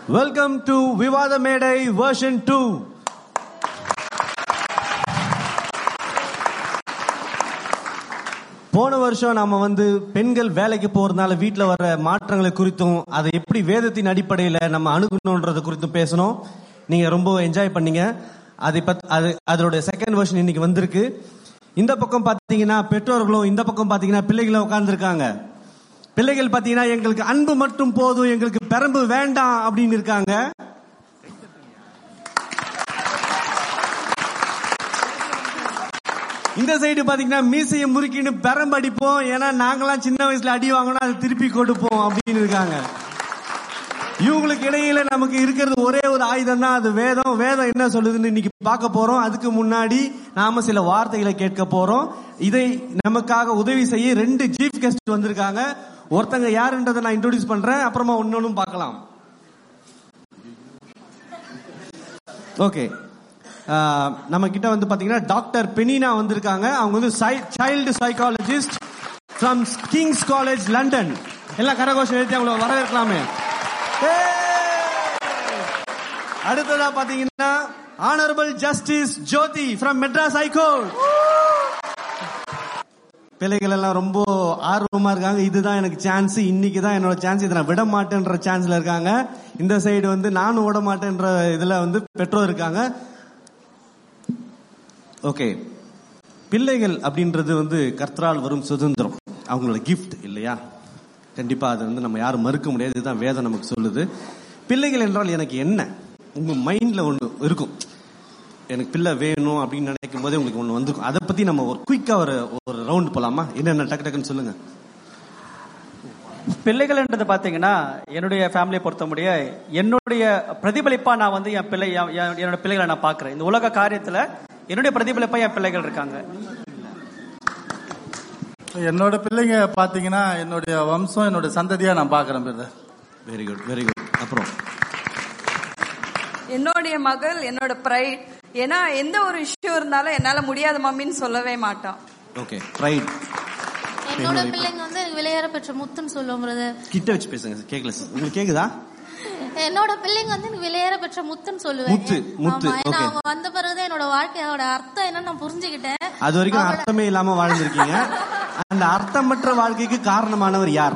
Welcome to விவாத மேடை version two போன வருஷம் நாம வந்து பெண்கள் வேலைக்கு போறதுனால வீட்ல வர மாற்றங்களை குறித்தும் அதை எப்படி வேதத்தின் அடிப்படையில நம்ம அணுகணுன்றது குறித்தும் பேசணும் நீங்க ரொம்ப என்ஜாய் பண்ணீங்க அதை பத் அது அதோட செகண்ட் வெர்ஷன் இன்னைக்கு வந்திருக்கு இந்த பக்கம் பாத்தீங்கன்னா பெற்றோர்களும் இந்த பக்கம் பாத்தீங்கன்னா பிள்ளைகளும் உட்கார்ந்துருக்காங்க பிள்ளைகள் பாத்தீங்கன்னா எங்களுக்கு அன்பு மட்டும் போதும் எங்களுக்கு பெரம்பு வேண்டாம் அப்படின்னு இருக்காங்க இந்த சைடு பாத்தீங்கன்னா மீசையை முறுக்கின்னு பெரம்பு அடிப்போம் ஏன்னா நாங்கெல்லாம் சின்ன வயசுல அடி வாங்கணும் அதை திருப்பி கொடுப்போம் அப்படின்னு இருக்காங்க இவங்களுக்கு இடையில நமக்கு இருக்கிறது ஒரே ஒரு ஆயுதம் தான் அது வேதம் வேதம் என்ன சொல்லுதுன்னு இன்னைக்கு பார்க்க போறோம் அதுக்கு முன்னாடி நாம சில வார்த்தைகளை கேட்க போறோம் இதை நமக்காக உதவி செய்ய ரெண்டு சீஃப் கெஸ்ட் வந்திருக்காங்க ஒருத்தங்க யாருன்றதை நான் இன்ட்ரோடியூஸ் பண்றேன் அப்புறமா ஒன்னொன்னும் பார்க்கலாம் ஓகே நம்ம கிட்ட வந்து பாத்தீங்கன்னா டாக்டர் பெனினா வந்திருக்காங்க அவங்க வந்து child psychologist from King's College London எல்லாம் கரகோஷம் எழுதி அவங்கள வரவேற்கலாமே அடுத்ததா பாத்தீங்கன்னா honourable justice Jothi from Madras high court பிள்ளைகள் எல்லாம் ரொம்ப ஆர்வமா இருக்காங்க இதுதான் எனக்கு சான்ஸ் இன்னைக்கு தான் என்னோட சான்ஸ் இதை நான் விட மாட்டேன்ற சான்ஸ்ல இருக்காங்க இந்த சைடு வந்து நானும் விட மாட்டேன்ற இதுல வந்து பெற்றோர் இருக்காங்க ஓகே பிள்ளைகள் அப்படின்றது வந்து கர்த்தரால் வரும் சுதந்திரம் அவங்களோட கிஃப்ட் இல்லையா கண்டிப்பா அது வந்து நம்ம யாரும் மறுக்க முடியாது இதுதான் வேதம் நமக்கு சொல்லுது பிள்ளைகள் என்றால் எனக்கு என்ன உங்க மைண்ட்ல ஒண்ணு இருக்கும் எனக்கு பிள்ளை வேணும் அப்படின்னு நினைக்கும் போதே உங்களுக்கு ஒண்ணு வந்துருக்கும் அதை பத்தி நம்ம ஒரு குயிக்கா ஒரு ஒரு ரவுண்ட் போலாமா என்னென்ன டக்கு டக்குன்னு சொல்லுங்க பிள்ளைகள்ன்றது பாத்தீங்கன்னா என்னுடைய ஃபேமிலியை பொறுத்த முடிய என்னுடைய பிரதிபலிப்பா நான் வந்து என் பிள்ளை என்- என்- என்னோட பிள்ளைகளை நான் பாக்குறேன் இந்த உலக காரியத்துல என்னுடைய பிரதிபலிப்பா என் பிள்ளைகள் இருக்காங்க என்னோட பிள்ளைங்க பாத்தீங்கன்னா என்னுடைய வம்சம் என்னோட சந்ததியா நான் பாக்குறேன் brother very good very good அப்புறம் என்னுடைய மகள் என்னோட ப்ரைட் ஏன்னா எந்த ஒரு இஷ்யூ இருந்தாலும் என்னால முடியாத மம்மின்னு சொல்லவே மாட்டான் ஓகே ரைட் என்னோட பிள்ளைங்க வந்து எனக்கு விளையாட பெற்ற முத்துன்னு சொல்லுவோம் பிரதர் கிட்ட வச்சு பேசுங்க கேட்கல உங்களுக்கு கேக்குதா என்னோட பிள்ளைங்க வந்து எனக்கு விளையாட பெற்ற முத்துன்னு சொல்லுவேன் முத்து, முத்து, ஆமா ஏன்னா okay. அவங்க வந்த பிறகுதான் என்னோட வாழ்க்கையோட அர்த்தம் என்னன்னு நான் புரிஞ்சுக்கிட்டேன் அது வரைக்கும் அவங்களோட- அர்த்தமே இல்லாம வாழ்ந்திருக்கீங்க அந்த அர்த்தமற்ற வாழ்க்கைக்கு காரணமானவர் யார்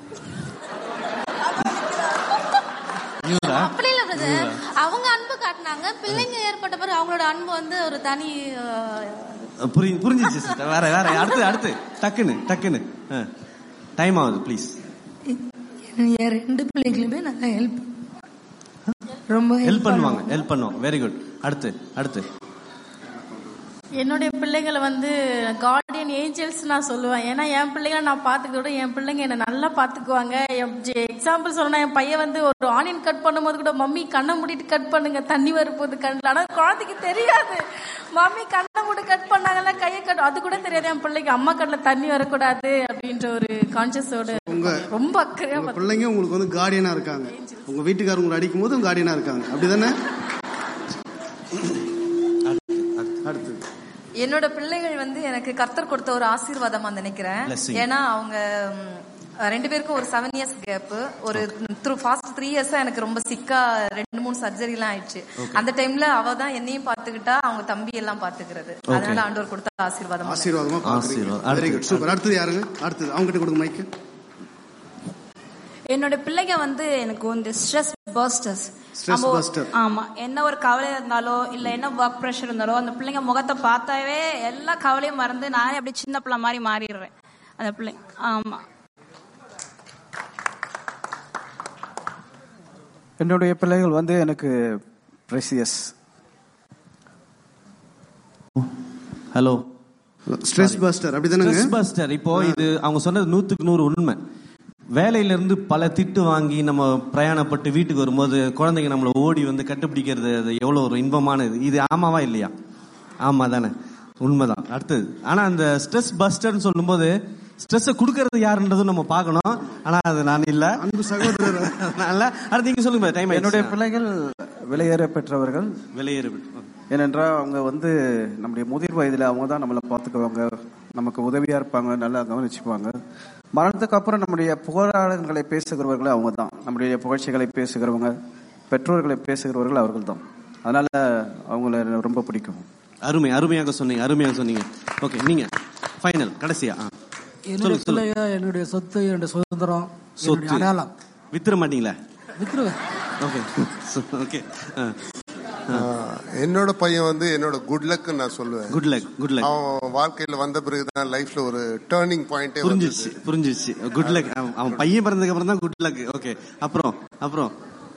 இவரா? அப்படி இல்ல பிரதர் அவங்க அன்பு காட்டினாங்க பிள்ளைங்க ஏற்பட்ட பிறகு அவங்களோட அன்பு வந்து ஒரு தனி அஹ், புரி புரிஞ்சிச்சு சிஸ்டர் வேற வேற அடுத்து அடுத்து டக்குன்னு டக்குன்னு டைம் ஆகுது ப்ளீஸ் என் ரெண்டு பிள்ளைகளுமே நல்லா ஹெல்ப் ரொம்ப ஹெல்ப் பண்ணுவாங்க ஹெல்ப் பண்ணுவாங்க வெரி குட் அடுத்து அடுத்து என்னுடைய பிள்ளைகளை வந்து கார்டியன் ஏஞ்சல்ஸ் நான் சொல்லுவேன் ஏன்னா என் பிள்ளைங்களை நான் பார்த்துக்கிறத விட என் பிள்ளைங்க என்னை நல்லா பார்த்துக்குவாங்க எக்ஸாம்பிள் சொல்லணும் என் பையன் வந்து ஒரு ஆனியன் கட் பண்ணும்போது கூட மம்மி கண்ணை மூடிட்டு கட் பண்ணுங்க தண்ணி வரப்போகுது கண்ணில் ஆனால் குழந்தைக்கு தெரியாது மம்மி கண்ணை மூடி கட் பண்ணாங்கல்ல கையை கட் அது கூட தெரியாது என் பிள்ளைக்கு அம்மா கண்ணில் தண்ணி வரக்கூடாது அப்படின்ற ஒரு கான்சியஸோட உங்க ரொம்ப அக்கறையா உங்க பிள்ளைங்க உங்களுக்கு வந்து கார்டியனா இருக்காங்க உங்க வீட்டுக்காரர் உங்களை அடிக்கும் போது கார்டியனா இருக்காங்க அப்படிதானே அடுத்து என்னோட பிள்ளைகள் வந்து எனக்கு கர்த்தர் கொடுத்த ஒரு ஆசீர்வாதமா நினைக்கிறேன் Blessing. ஏன்னா அவங்க ம், ரெண்டு பேருக்கும் ஒரு செவன் இயர்ஸ் கேப் ஒரு த்ரூ ஃபாஸ்ட் த்ரீ இயர்ஸா எனக்கு ரொம்ப சிக்கா ரெண்டு மூணு சர்ஜரி எல்லாம் ஆயிடுச்சு அந்த டைம்ல அவ தான் என்னையும் பாத்துக்கிட்டா அவங்க தம்பி எல்லாம் பாத்துக்கிறது அதனால ஆண்டவர் கொடுத்த ஆசீர்வாதம் ஆசீர்வாதமா ஆசீர்வாதம். பாக்குறீங்க வெரி அடுத்து, குட் சூப்பர் அடுத்தது யாருங்க அடுத்தது அவங்க கிட்ட கொடுங்க மைக்கு என்னோட பிள்ளைங்க வந்து எனக்கு வந்து ஸ்ட்ரெஸ் பர்ஸ்டர்ஸ் Stress buster. ஆமா என்ன ஒரு கவலை இருந்தாலோ இல்ல என்ன ஒர்க் ப்ரெஷர் இருந்தாலோ அந்த பிள்ளைங்க முகத்தை பார்த்தாவே எல்லா கவலையும் மறந்து நானே அப்படியே சின்ன பிள்ளை மாதிரி மாறிடுறேன் அந்த பிள்ளைங்க ஆமா என்னுடைய பிள்ளைகள் வந்து எனக்கு ப்ரெசியஸ் ஹலோ ஸ்ட்ரெஸ் பஸ்டர் அப்படிதானங்க ஸ்ட்ரெஸ் பஸ்டர் இப்போ இது அவங்க சொன்னது நூத்துக்கு நூறு உண்மை வேலையில இருந்து பல திட்டு வாங்கி நம்ம பிரயாணப்பட்டு வீட்டுக்கு வரும்போது குழந்தைங்க நம்மள ஓடி வந்து கட்டுப்பிடிக்கிறது அது எவ்வளவு ஒரு இன்பமானது இது ஆமாவா இல்லையா ஆமா தானே உண்மைதான் அடுத்தது ஆனா அந்த ஸ்ட்ரெஸ் பஸ்டர்னு சொல்லும்போது ஸ்ட்ரெஸ் கொடுக்கறது யாருன்றதும் நம்ம பார்க்கணும் ஆனா அது நான் இல்ல அன்பு சகோதரர் நல்ல அடுத்து நீங்க சொல்லுங்க டைம் என்னுடைய பிள்ளைகள் விலையேற பெற்றவர்கள் வெளியேறு ஏனென்றால் அவங்க வந்து நம்முடைய முதிர் வயதில் அவங்க தான் நம்மளை பார்த்துக்குவாங்க நமக்கு உதவியா இருப்பாங்க நல்லா கவனிச்சுப்பாங்க மரணத்துக்கு அப்புறம் நம்முடைய புகழாளர்களை பேசுகிறவர்கள் அவங்க தான் நம்முடைய புகழ்ச்சிகளை பேசுகிறவங்க பெற்றோர்களை பேசுகிறவர்கள் அவர்கள் தான் அதனால அவங்கள ரொம்ப பிடிக்கும் அருமை அருமையாக சொன்னீங்க அருமையாக சொன்னீங்க ஓகே நீங்க ஃபைனல் கடைசியா ஆ. என்னுடைய சொல்லுங்க சொல்லுங்க பிள்ளைங்க என்னுடைய சொத்து என்னுடைய சுதந்திரம் என்னுடைய சொத்து அடையாளம் வித்துற மாட்டீங்களா வித்துருவேன் ஓகே ஓகே ஆஹ், என்னோட பையன் வந்து என்னோட குட் லக் நான் சொல்லுவேன் குட் லக் குட் லக் அவன் வாழ்க்கையில வந்த பிறகுதான் லைஃப்ல ஒரு டேர்னிங் பாயிண்டே புரிஞ்சிருச்சு புரிஞ்சிருச்சு குட் லக் அவன் பையன் பிறந்ததுக்கு அப்புறம் தான் குட் லக் ஓகே அப்புறம் அப்புறம்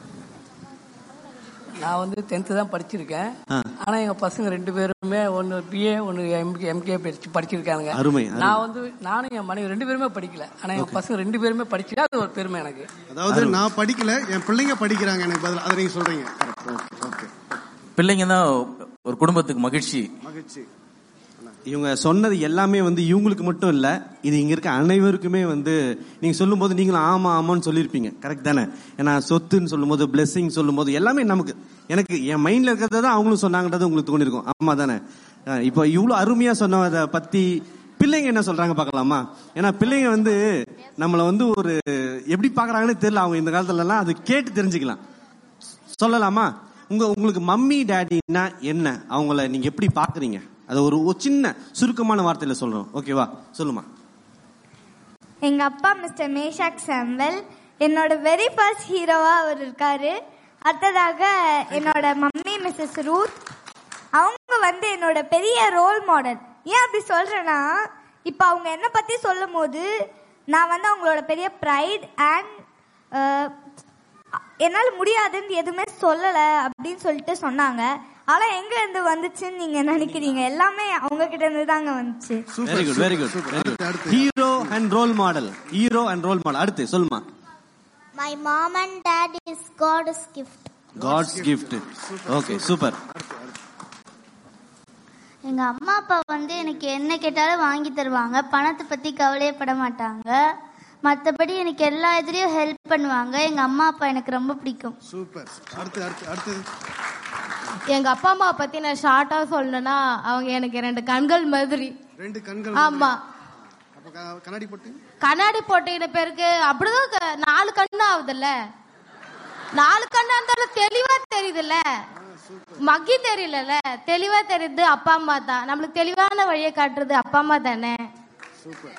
நான் வந்து டென்த்து தான் படிச்சிருக்கேன் ஆ. ஆனா எங்க பசங்க ரெண்டு பேருமே ஒன்னு பிஏ ஒன்னு எம்கே எம்கே படிச்சிருக்காங்க அருமை, அருமை. நான் வந்து நானும் என் மனைவி ரெண்டு பேருமே படிக்கல ஆனா என் பசங்க ரெண்டு பேருமே படிச்சுட்டு அது ஒரு பெருமை எனக்கு அதாவது நான் படிக்கல என் பிள்ளைங்க படிக்கிறாங்க எனக்கு பதில் அதை நீங்க சொல்றீங்க ஓகே ஓகே பிள்ளைங்க தான் ஒரு குடும்பத்துக்கு மகிழ்ச்சி மகிழ்ச்சி இவங்க சொன்னது எல்லாமே வந்து இவங்களுக்கு மட்டும் இல்ல இது இங்க இருக்க அனைவருக்குமே வந்து நீங்க சொல்லும்போது நீங்களும் ஆமா ஆமான்னு சொல்லியிருப்பீங்க கரெக்ட் தானே ஏன்னா சொத்துன்னு சொல்லும்போது பிளெஸிங் சொல்லும்போது எல்லாமே நமக்கு எனக்கு என் மைண்ட்ல இருக்கிறத தான் அவங்களும் சொன்னாங்கன்றது உங்களுக்கு தோணிருக்கும் ஆமா தானே அஹ் இப்போ இவ்வளவு அருமையா சொன்னதை பத்தி பிள்ளைங்க என்ன சொல்றாங்க பார்க்கலாமா ஏன்னா பிள்ளைங்க வந்து நம்மள வந்து ஒரு எப்படி பாக்குறாங்கன்னு தெரியல அவங்க இந்த காலத்துல எல்லாம் அது கேட்டு தெரிஞ்சுக்கலாம் சொல்லலாமா உங்க உங்களுக்கு மம்மி டேடினா என்ன அவங்கள நீங்க எப்படி பாக்குறீங்க அது ஒரு ஒரு சின்ன சுருக்கமான வார்த்தையில சொல்றோம் ஓகேவா சொல்லுமா எங்க அப்பா மிஸ்டர் மேஷாக் சாம்பல் என்னோட வெரி ஃபர்ஸ்ட் ஹீரோவா அவர் இருக்காரு அடுத்ததாக என்னோட மம்மி மிஸ்ஸஸ் ரூத் அவங்க வந்து என்னோட பெரிய ரோல் மாடல் ஏன் அப்படி சொல்றேன்னா இப்போ அவங்க என்ன பத்தி சொல்லும் போது நான் வந்து அவங்களோட பெரிய ப்ரைட் அண்ட் என்னால் முடியாதுன்னு எதுவுமே சொல்லலை அப்படின்னு சொல்லிட்டு சொன்னாங்க ஆனா எங்க இருந்து வந்துச்சுன்னு நீங்க நினைக்கிறீங்க எல்லாமே அவங்க கிட்ட இருந்து தாங்க வந்துச்சு very good very good very good hero and role model hero and role model அடுத்து சொல்லுமா My mom and dad is God's gift. God's gift okay super எங்க அம்மா அப்பா வந்து எனக்கு என்ன கேட்டாலும் வாங்கி தருவாங்க பணத்தை பத்தி கவலையே பட மாட்டாங்க மற்றபடி எனக்கு எல்லா இதுலயும் ஹெல்ப் பண்ணுவாங்க எங்க அம்மா அப்பா எனக்கு ரொம்ப பிடிக்கும் சூப்பர் அடுத்து அடுத்து அடுத்து எங்க அப்பா அம்மா பத்தி நான் ஷார்ட்டா சொல்லணும்னா அவங்க எனக்கு ரெண்டு கண்கள் மாதிரி ரெண்டு கண்கள் ஆமா அப்ப க- கண்ணாடி போட்டு கண்ணாடி போட்டுக்கிட்ட பேருக்கு அப்படிதான் க- நாலு கண்ணு ஆகுதுல்ல நாலு கண்ணா இருந்தாலும் தெளிவா தெரியுதுல்ல மக்கி தெரியலல தெளிவா தெரியுது அப்பா அம்மா தான் நம்மளுக்கு தெளிவான வழியை காட்டுறது அப்பா அம்மா தானே சூப்பர்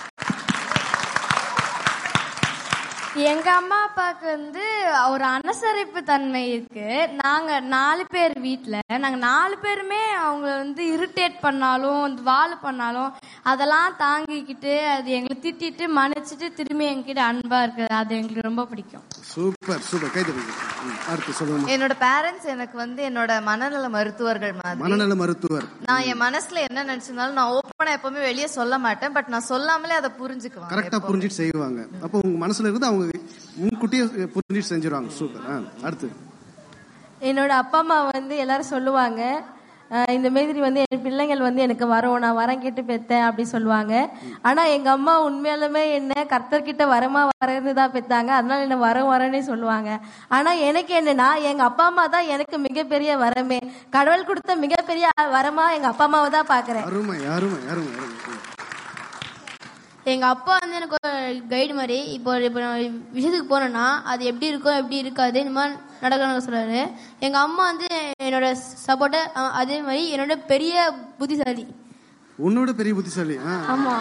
எங்க அம்மா அப்பாவுக்கு வந்து ஒரு அனுசரிப்பு தன்மை இருக்கு நாங்க நாலு பேர் வீட்ல நாங்க நாலு பேருமே அவங்க வந்து இரிட்டேட் பண்ணாலும் வந்து வால் பண்ணாலும் அதெல்லாம் தாங்கிக்கிட்டு அது எங்களை திட்டிட்டு மன்னிச்சிட்டு திரும்பி எங்ககிட்ட அன்பா இருக்கு அது எங்களுக்கு ரொம்ப பிடிக்கும் சூப்பர் சூப்பர் கை தட்டுங்க ம், அடுத்து சொல்லுங்க என்னோட பேரண்ட்ஸ் எனக்கு வந்து என்னோட மனநல மருத்துவர்கள் மாதிரி மனநல மருத்துவர் நான் என் மனசுல என்ன நினைச்சிருந்தாலும் நான் ஓப்பனா எப்பவுமே வெளியே சொல்ல மாட்டேன் பட் நான் சொல்லாமலே அதை புரிஞ்சுக்குவேன் கரெக்டா புரிஞ்சிட்டு செய்வாங்க அப்போ உங்க மனசுல இருந்து அவங்க முன்கூட்டியே புரிஞ்சிட்டு செஞ்சிருவாங்க சூப்பர் ஆ, அடுத்து என்னோட அப்பா அம்மா வந்து எல்லாரும் சொல்லுவாங்க அஹ் இந்த மாதிரி வந்து என் பிள்ளைங்கள் வந்து எனக்கு வரும் நான் வரம் கேட்டு பெத்தேன் அப்படி சொல்லுவாங்க ஆனா எங்க அம்மா உண்மையாலுமே என்ன கர்த்தர்கிட்ட வரமா வரன்னு தான் பெத்தாங்க அதனால என்ன வரம் வரனே சொல்லுவாங்க ஆனா எனக்கு என்னன்னா எங்க அப்பா அம்மா தான் எனக்கு மிகப்பெரிய வரமே கடவுள் கொடுத்த மிகப்பெரிய வரமா எங்க அப்பா அம்மாவை தான் பாக்குறேன் அருமை அருமை அருமை அருமை ம். எங்க அப்பா வந்து எனக்கு கைடு மாதிரி இப்போ இப்போ நான் விஷயத்துக்கு போனேன்னா அது எப்படி இருக்கும் எப்படி இருக்காது இந்த மாதிரி நடக்கணும்னு சொல்றாரு எங்க அம்மா வந்து என்னோட சப்போர்ட்டை அதே மாதிரி என்னோட பெரிய புத்திசாலி உன்னோட பெரிய புத்திசாலி ஆ. ஆமா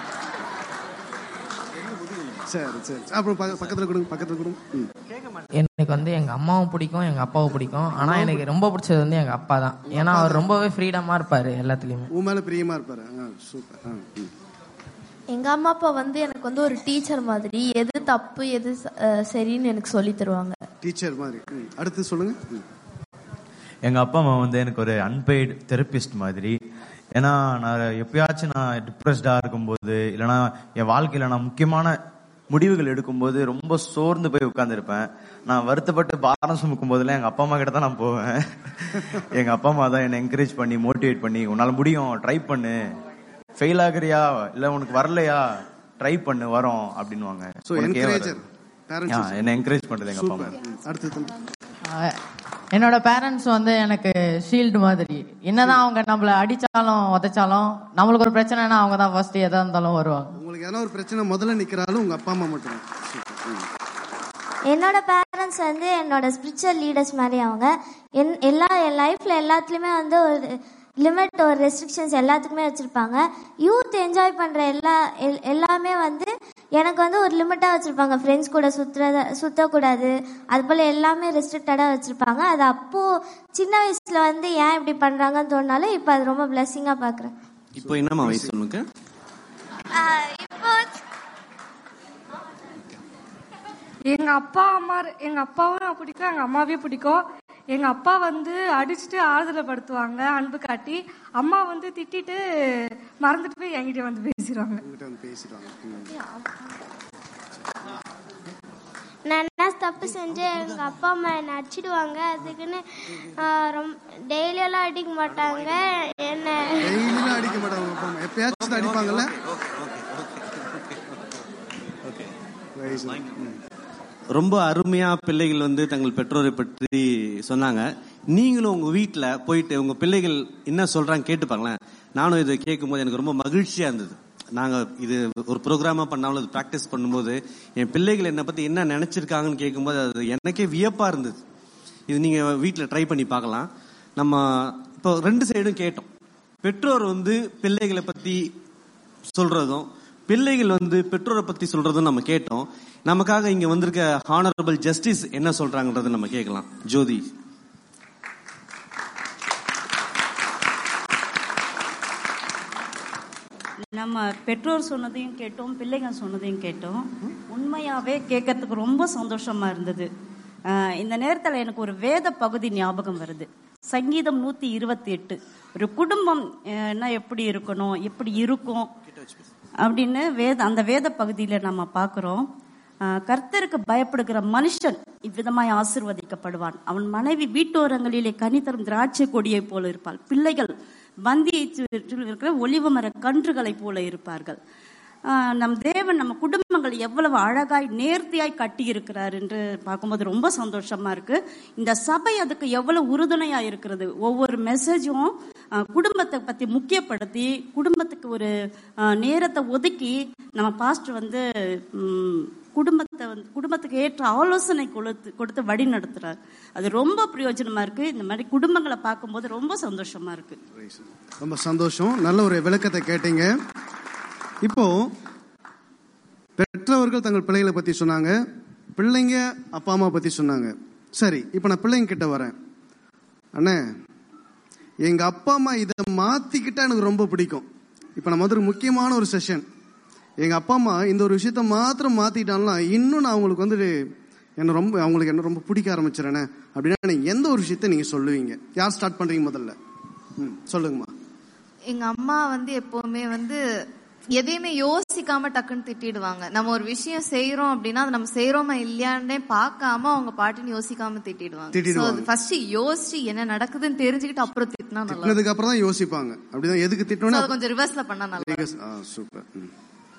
சரி சரி அப்புறம் பக்க- பக்கத்துல கொடுங்க பக்கத்துல கொடுங்க ம். எனக்கு வந்து எங்க அம்மாவும் பிடிக்கும் எங்க அப்பாவும் பிடிக்கும் ஆனா எனக்கு ரொம்ப பிடிச்சது வந்து எங்க அப்பா தான் ஏன்னா அவர் ரொம்பவே ஃப்ரீடமா இருப்பாரு எல்லாத்துலயுமே உன் மேல பிரியமா இருப்பாரு ஆ, சூப்பர் ஆ, ம். எங்க அம்மா அப்பா வந்து எனக்கு வந்து ஒரு டீச்சர் மாதிரி எது தப்பு எது ச- அஹ் சரின்னு எனக்கு சொல்லி தருவாங்க டீச்சர் மாதிரி ம். அடுத்து சொல்லுங்க ம். எங்க அப்பா அம்மா வந்து எனக்கு ஒரு அன்பெய்டு தெரபிஸ்ட் மாதிரி ஏன்னா நான் எப்பயாச்சும் நான் டிப்ரெஸ்டா இருக்கும்போது இல்லைன்னா என் வாழ்க்கையில நான் முக்கியமான முடிவுகள் எடுக்கும்போது ரொம்ப சோர்ந்து போய் உட்கார்ந்திருப்பேன் நான் வருத்தப்பட்டு பாரம் சுமக்கும் போதெல்லாம் எங்க அப்பா அம்மா கிட்ட தான் நான் போவேன் எங்க அப்பா அம்மா தான் என்னை என்கரேஜ் பண்ணி மோட்டிவேட் பண்ணி உன்னால முடியும் ட்ரை பண்ணு ஃபெயில் ஆகுறியா இல்ல உனக்கு வரலையா ட்ரை பண்ணு வரோம் அப்படின்னுவாங்க So, உனக்கு ஏன் encourager. வராது? Parents ஆ, என்னை என்கரேஜ் பண்றது எங்க அப்பா அம்மா சூப்பர் ம். அடுத்து தம்பி. அஹ் என்னோட பேரண்ட்ஸ் வந்து எனக்கு ஷீல்டு மாதிரி என்னதான் அவங்க நம்மள அடிச்சாலும் உதைச்சாலும் நம்மளுக்கு ஒரு பிரச்சனைனா அவங்க தான் ஃபர்ஸ்ட் எதா இருந்தாலும் வருவாங்க உங்களுக்கு எதனா ஒரு பிரச்சனை முதல்ல நிக்கிறாலும் உங்க அப்பா அம்மா மட்டும் என்னோட பேரண்ட்ஸ் பேரண்ட்ஸ் வந்து என்னோட ஸ்பிரிச்சுவல் லீடர்ஸ் மாதிரி அவங்க என் எல்லா என் லைஃப்பில் எல்லாத்துலேயுமே வந்து ஒரு லிமிட் ஒரு ரெஸ்ட்ரிக்ஷன்ஸ் எல்லாத்துக்குமே வச்சுருப்பாங்க யூத் என்ஜாய் பண்ணுற எல்லா எல்- எல்லாமே வந்து எனக்கு வந்து ஒரு லிமிட்டாக வச்சுருப்பாங்க ஃப்ரெண்ட்ஸ் கூட சுற்றுறத சுற்றக்கூடாது அது போல் எல்லாமே ரெஸ்ட்ரிக்டடாக வச்சுருப்பாங்க அது அப்போது சின்ன வயசில் வந்து ஏன் இப்படி பண்ணுறாங்கன்னு தோணுனாலும் இப்போ அது ரொம்ப பிளெஸ்ஸிங்காக பார்க்குறேன் இப்போ என்னம்மா வயசு உனக்கு இப்போ எங்க அப்பா அம்மா எங்க அப்பாவும் பிடிக்கும் எங்க அம்மாவையும் பிடிக்கும் எங்க அப்பா வந்து அடிச்சுட்டு ஆறுதல் படுத்துவாங்க அன்பு காட்டி அம்மா வந்து திட்டிட்டு மறந்துட்டு போய் என்கிட்ட வந்து பேசிடுவாங்க உங்ககிட்ட வந்து பேசிடுவாங்க ம். நான் என்ன தப்பு செஞ்சேன் எங்கள் அப்பா அம்மா என்னை அடிச்சிடுவாங்க அதுக்குன்னு ஆஹ், ரொம்ப டெய்லியெல்லாம் அடிக்க மாட்டாங்க என்ன டெய்லியும் அடிக்க மாட்டாங்க உங்க அப்பா அம்மா. எப்பயாச்சும் தான் அடிப்பாங்கல்ல Very good. ம். ரொம்ப அருமையா பிள்ளைகள் வந்து தங்கள் பெற்றோரை பற்றி சொன்னாங்க நீங்களும் உங்க வீட்ல போயிட்டு உங்க பிள்ளைகள் என்ன சொல்றாங்க கேட்டுப்பாங்களேன் நானும் இதை கேட்கும்போது எனக்கு ரொம்ப மகிழ்ச்சியா இருந்தது நாங்க இது ஒரு ப்ரோக்ராமா பண்ணாலும் அது ப்ராக்டிஸ் பண்ணும்போது என் பிள்ளைகள் என்னை பத்தி என்ன நினைச்சிருக்காங்கன்னு கேட்கும்போது அது எனக்கே வியப்பா இருந்தது இது நீங்க வீட்ல ட்ரை பண்ணி பார்க்கலாம் நம்ம இப்போ ரெண்டு சைடும் கேட்டோம் பெற்றோர் வந்து பிள்ளைகளை பத்தி சொல்றதும் பிள்ளைகள் வந்து பெற்றோரை பத்தி சொல்றதும் நம்ம கேட்டோம் நமக்காக இங்க வந்திருக்க ஹானரபிள் ஜஸ்டிஸ் என்ன சொல்றாங்கன்றதை நம்ம கேட்கலாம் ஜோதி நம்ம பெற்றோர் சொன்னதையும் கேட்டோம் பிள்ளைகள் சொன்னதையும் கேட்டோம் உண்மையாவே கேட்கறதுக்கு ரொம்ப சந்தோஷமா இருந்தது ஆஹ் இந்த நேரத்துல எனக்கு ஒரு வேத பகுதி ஞாபகம் வருது சங்கீதம் நூத்தி இருபத்தி எட்டு ஒரு குடும்பம் அஹ், என்ன எப்படி இருக்கணும் எப்படி இருக்கும் அப்படின்னு வேத அந்த வேத பகுதியில நம்ம பார்க்கிறோம் ஆஹ், கர்த்தருக்கு பயப்படுகிற மனுஷன் இவ்விதமாய் ஆசிர்வதிக்கப்படுவான் அவன் மனைவி வீட்டோரங்களிலே கனி தரும் திராட்சை கொடியை போல இருப்பாள் பிள்ளைகள் வந்தியை சுற்றிலும் இருக்கிற ஒளிவ மர கன்றுகளைப் போல இருப்பார்கள் ஆஹ், நம் தேவன் நம்ம குடும்பங்கள் எவ்வளவு அழகாய் நேர்த்தியாய் கட்டி இருக்கிறார் என்று பார்க்கும்போது ரொம்ப சந்தோஷமா இருக்கு இந்த சபை அதுக்கு எவ்வளவு உறுதுணையா இருக்கிறது ஒவ்வொரு மெசேஜும் ஆஹ், குடும்பத்தை பத்தி முக்கியப்படுத்தி குடும்பத்துக்கு ஒரு ஆஹ், நேரத்தை ஒதுக்கி நம்ம பாஸ்டர் வந்து ம், குடும்பத்தை வந்து குடும்பத்துக்கு ஏற்ற ஆலோசனை கொடுத்து கொடுத்து வழி நடத்துறாரு அது ரொம்ப பிரயோஜனமா இருக்கு இந்த மாதிரி குடும்பங்களை பார்க்கும்போது ரொம்ப சந்தோஷமா இருக்கு ரொம்ப சந்தோஷம் நல்ல ஒரு விளக்கத்தை கேட்டீங்க இப்போ பெற்றவர்கள் தங்கள் பிள்ளைகளை பத்தி சொன்னாங்க பிள்ளைங்க அப்பா அம்மா பத்தி சொன்னாங்க சரி இப்போ நான் பிள்ளைங்க கிட்ட வரேன் அண்ணே எங்க அப்பா அம்மா இதை மாத்திக்கிட்டா எனக்கு ரொம்ப பிடிக்கும் இப்போ நம்ம வந்து ஒரு முக்கியமான ஒரு செஷன் எங்க அப்பா அம்மா இந்த ஒரு விஷயத்த மாத்திரம் மாத்திட்டாலும் இன்னும் நான் அவங்களுக்கு வந்து என்ன ரொம்ப அவங்களுக்கு என்ன ரொம்ப பிடிக்க ஆரம்பிச்சிடறேனே அப்படின்னா நீங்க எந்த ஒரு விஷயத்த நீங்க சொல்லுவீங்க யார் ஸ்டார்ட் பண்றீங்க முதல்ல ம் சொல்லுங்கம்மா எங்க அம்மா வந்து எப்பவுமே வந்து எதையுமே யோசிக்காம டக்குன்னு திட்டிடுவாங்க நம்ம ஒரு விஷயம் செய்யறோம் அப்படின்னா அது நம்ம செய்யறோமா இல்லையான்னே பார்க்காம அவங்க பாட்டுன்னு யோசிக்காம திட்டிடுவாங்க திட்டிடுவாங்க. ஃபர்ஸ்ட் யோசிச்சு என்ன நடக்குதுன்னு தெரிஞ்சுக்கிட்டு அப்புறம் திட்டினா நல்லா இருக்கும். திட்டினதுக்கு அப்புறம் தான் யோசிப்பாங்க அப்படிதான் எதுக்கு So, திட்டணும் அதை கொஞ்சம் ரிவர்ஸ்ல பண்ணா நல்லா இருக்கும். ஆ சூப்பர் ம்.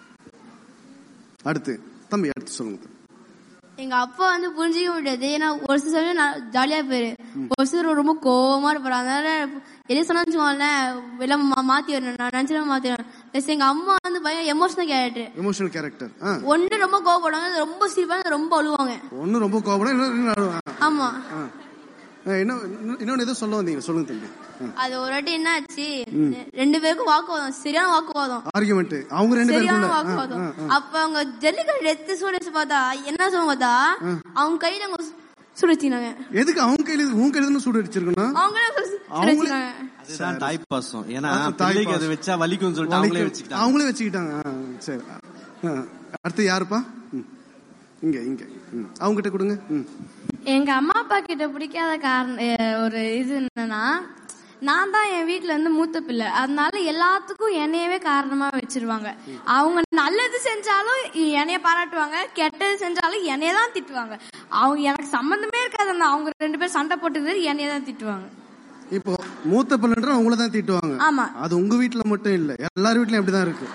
அடுத்து தம்பி அடுத்து சொல்லுங்க தம்பி. எங்க அப்பா வந்து புரிஞ்சிக்க முடியாது ஏன்னா ஒரு சில சமயம் நான் ஜாலியா போயிரு ஒரு சிலர் ரொம்ப கோவமா இருப்பாரு அதனால எது சொன்னா வச்சுக்கோங்களேன் எல்லாம் மா- மாத்தி வரணும் நான் நினைச்சிடும் மாத்தி வரணும் எங்க அம்மா வந்து பயம் எமோஷனல் கேரக்டர் எமோஷனல் கேரக்டர் ஆ ஒண்ணு ரொம்ப கோவப்படுவாங்க ரொம்ப சிரிப்பாங்க ரொம்ப அழுவாங்க ஒன்னும் ரொம்ப கோபம் இன்னும் அழுவா. ஆமா ஆ. ஆ, இன்னும் இன்னும் இன்னொன்னு ஏதோ சொல்ல வந்தீங்க சொல்லுங்க தம்பி அது ஒரு வாட்டி என்ன ஆச்சு ரெண்டு பேருக்கும் வாக்குவாதம் சரியான வாக்குவாதம் ஆர்குமெண்ட் அவங்க ரெண்டு சரியான பேருக்குள்ள ஆ, வாக்குவாதம் ஆ, ஆ. அப்ப அவங்க ஜல்லிக்கட்டு எடுத்து சூடு பார்த்தா என்ன சொல்லுவாங்க பார்த்தா அவங்க கையில அவங்க சூடு வச்சுனாங்க எதுக்கு அவங்க கையில உன் கையில இருந்து சூடு அடிச்சிருக்கணும் அவங்களே சூடு அவங்களே- வச்சுனாங்க அதுதான் தாய் பாசம் ஏன்னா ஆ, தாய் பிள்ளைக்கு அதை பாசம். வச்சா வலிக்கும்னு சொல்லிட்டு அவங்களே வலிக்கும். வச்சுக்கிட்டாங்க அவங்களே வச்சுக்கிட்டாங்க ஆ, சரி ஆ, அடுத்து யாருப்பா ம். இங்க இங்க ம். அவங்க கிட்ட கொடுங்க ம். எங்க அம்மா அப்பா கிட்ட பிடிக்காத காரணம் அஹ் ஒரு இது என்னன்னா நான் தான் என் வீட்ல இருந்து மூத்த பிள்ளை அதனால எல்லாத்துக்கும் என்னையவே காரணமா வச்சிருவாங்க அவங்க நல்லது செஞ்சாலும் என்னைய பாராட்டுவாங்க கெட்டது செஞ்சாலும் என்னைய தான் திட்டுவாங்க அவங்க எனக்கு சம்பந்தமே இருக்காது அந்த அவங்க ரெண்டு பேரும் சண்டை போட்டுக்கிறது என்னைய தான் திட்டுவாங்க இப்போ மூத்த பிள்ளைன்ற உங்களை தான் திட்டுவாங்க ஆமா. அது உங்க வீட்ல மட்டும் இல்ல எல்லார் வீட்லயும் அப்படிதான் இருக்கு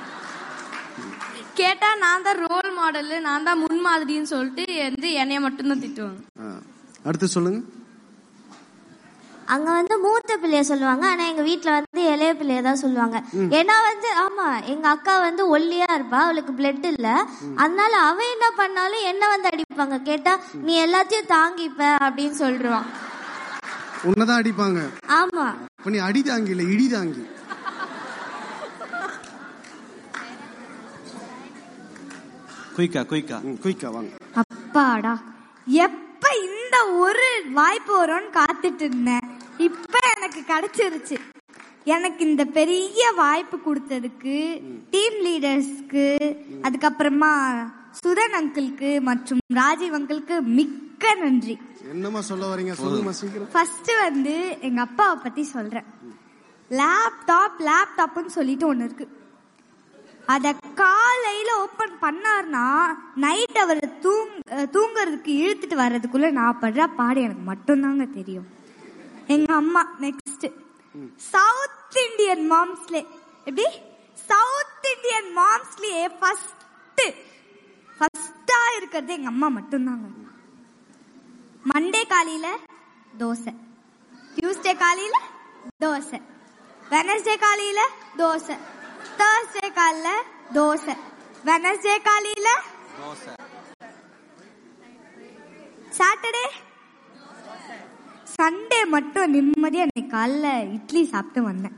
கேட்டா நான் தான் ரோல் மாடல் நான் தான் முன்மாதிரின்னு சொல்லிட்டு வந்து என்னைய மட்டும்தான் திட்டுவாங்க ஆ. அடுத்து சொல்லுங்க அங்க வந்து மூத்த பிள்ளைய சொல்லுவாங்க ஆனா எங்க வீட்ல வந்து இளைய பிள்ளைய தான் சொல்லுவாங்க ஏன்னா வந்து ஆமா எங்க அக்கா வந்து ஒல்லியா இருப்பா அவளுக்கு பிளட் இல்ல அதனால அவ என்ன பண்ணாலும் என்ன வந்து அடிப்பாங்க கேட்டா நீ எல்லாத்தையும் தாங்கிப்ப அப்படின்னு சொல்றான் உன்னதான் அடிப்பாங்க ஆமா இப்ப நீ அடி தாங்கி இல்ல இடி தாங்கி குயிக்கா குயிக்கா குயிக்கா வாங்க அப்பாடா எப்ப இந்த ஒரு வாய்ப்பு வரும்னு காத்துட்டு இருந்தேன் இப்ப எனக்கு கிடைச்சிருச்சு எனக்கு இந்த பெரிய வாய்ப்பு கொடுத்ததுக்கு டீம் லீடர்ஸ்க்கு அதுக்கப்புறமா சுதன் அங்கிளுக்கு மற்றும் ராஜீவ் அங்கிளுக்கு மிக்க நன்றி என்னமா சொல்ல வரீங்க சொல்லுமா சீக்கிரம் ஃபர்ஸ்ட் வந்து எங்க அப்பாவை பத்தி சொல்றேன் லேப்டாப் லேப்டாப்னு சொல்லிட்டு ஒண்ணு இருக்கு அத காலையில ஓபன் பண்ணார்னா நைட் அவர் தூங் அஹ் தூங்குறதுக்கு இழுத்துட்டு வர்றதுக்குள்ள நான் படுற பாடு எனக்கு மட்டும்தாங்க தெரியும் எங்க அம்மா நெக்ஸ்ட் சவுத் இந்தியன் மாம்ஸ்லே எப்படி சவுத் இந்தியன் மாம்ஸ்லயே ஃபர்ஸ்ட் ஃபர்ஸ்டா இருக்கிறது எங்க அம்மா மட்டும்தாங்க மண்டே காலையில தோசை டியூஸ்டே காலையில தோசை வெனஸ்டே காலையில தோசை தேர்ஸ்டே காலையில தோசை வெனஸ்டே காலையில சாட்டர்டே சண்டே மட்டும் நிம்மதியா இன்னைக்கு காலைல இட்லி சாப்பிட்டு வந்தேன்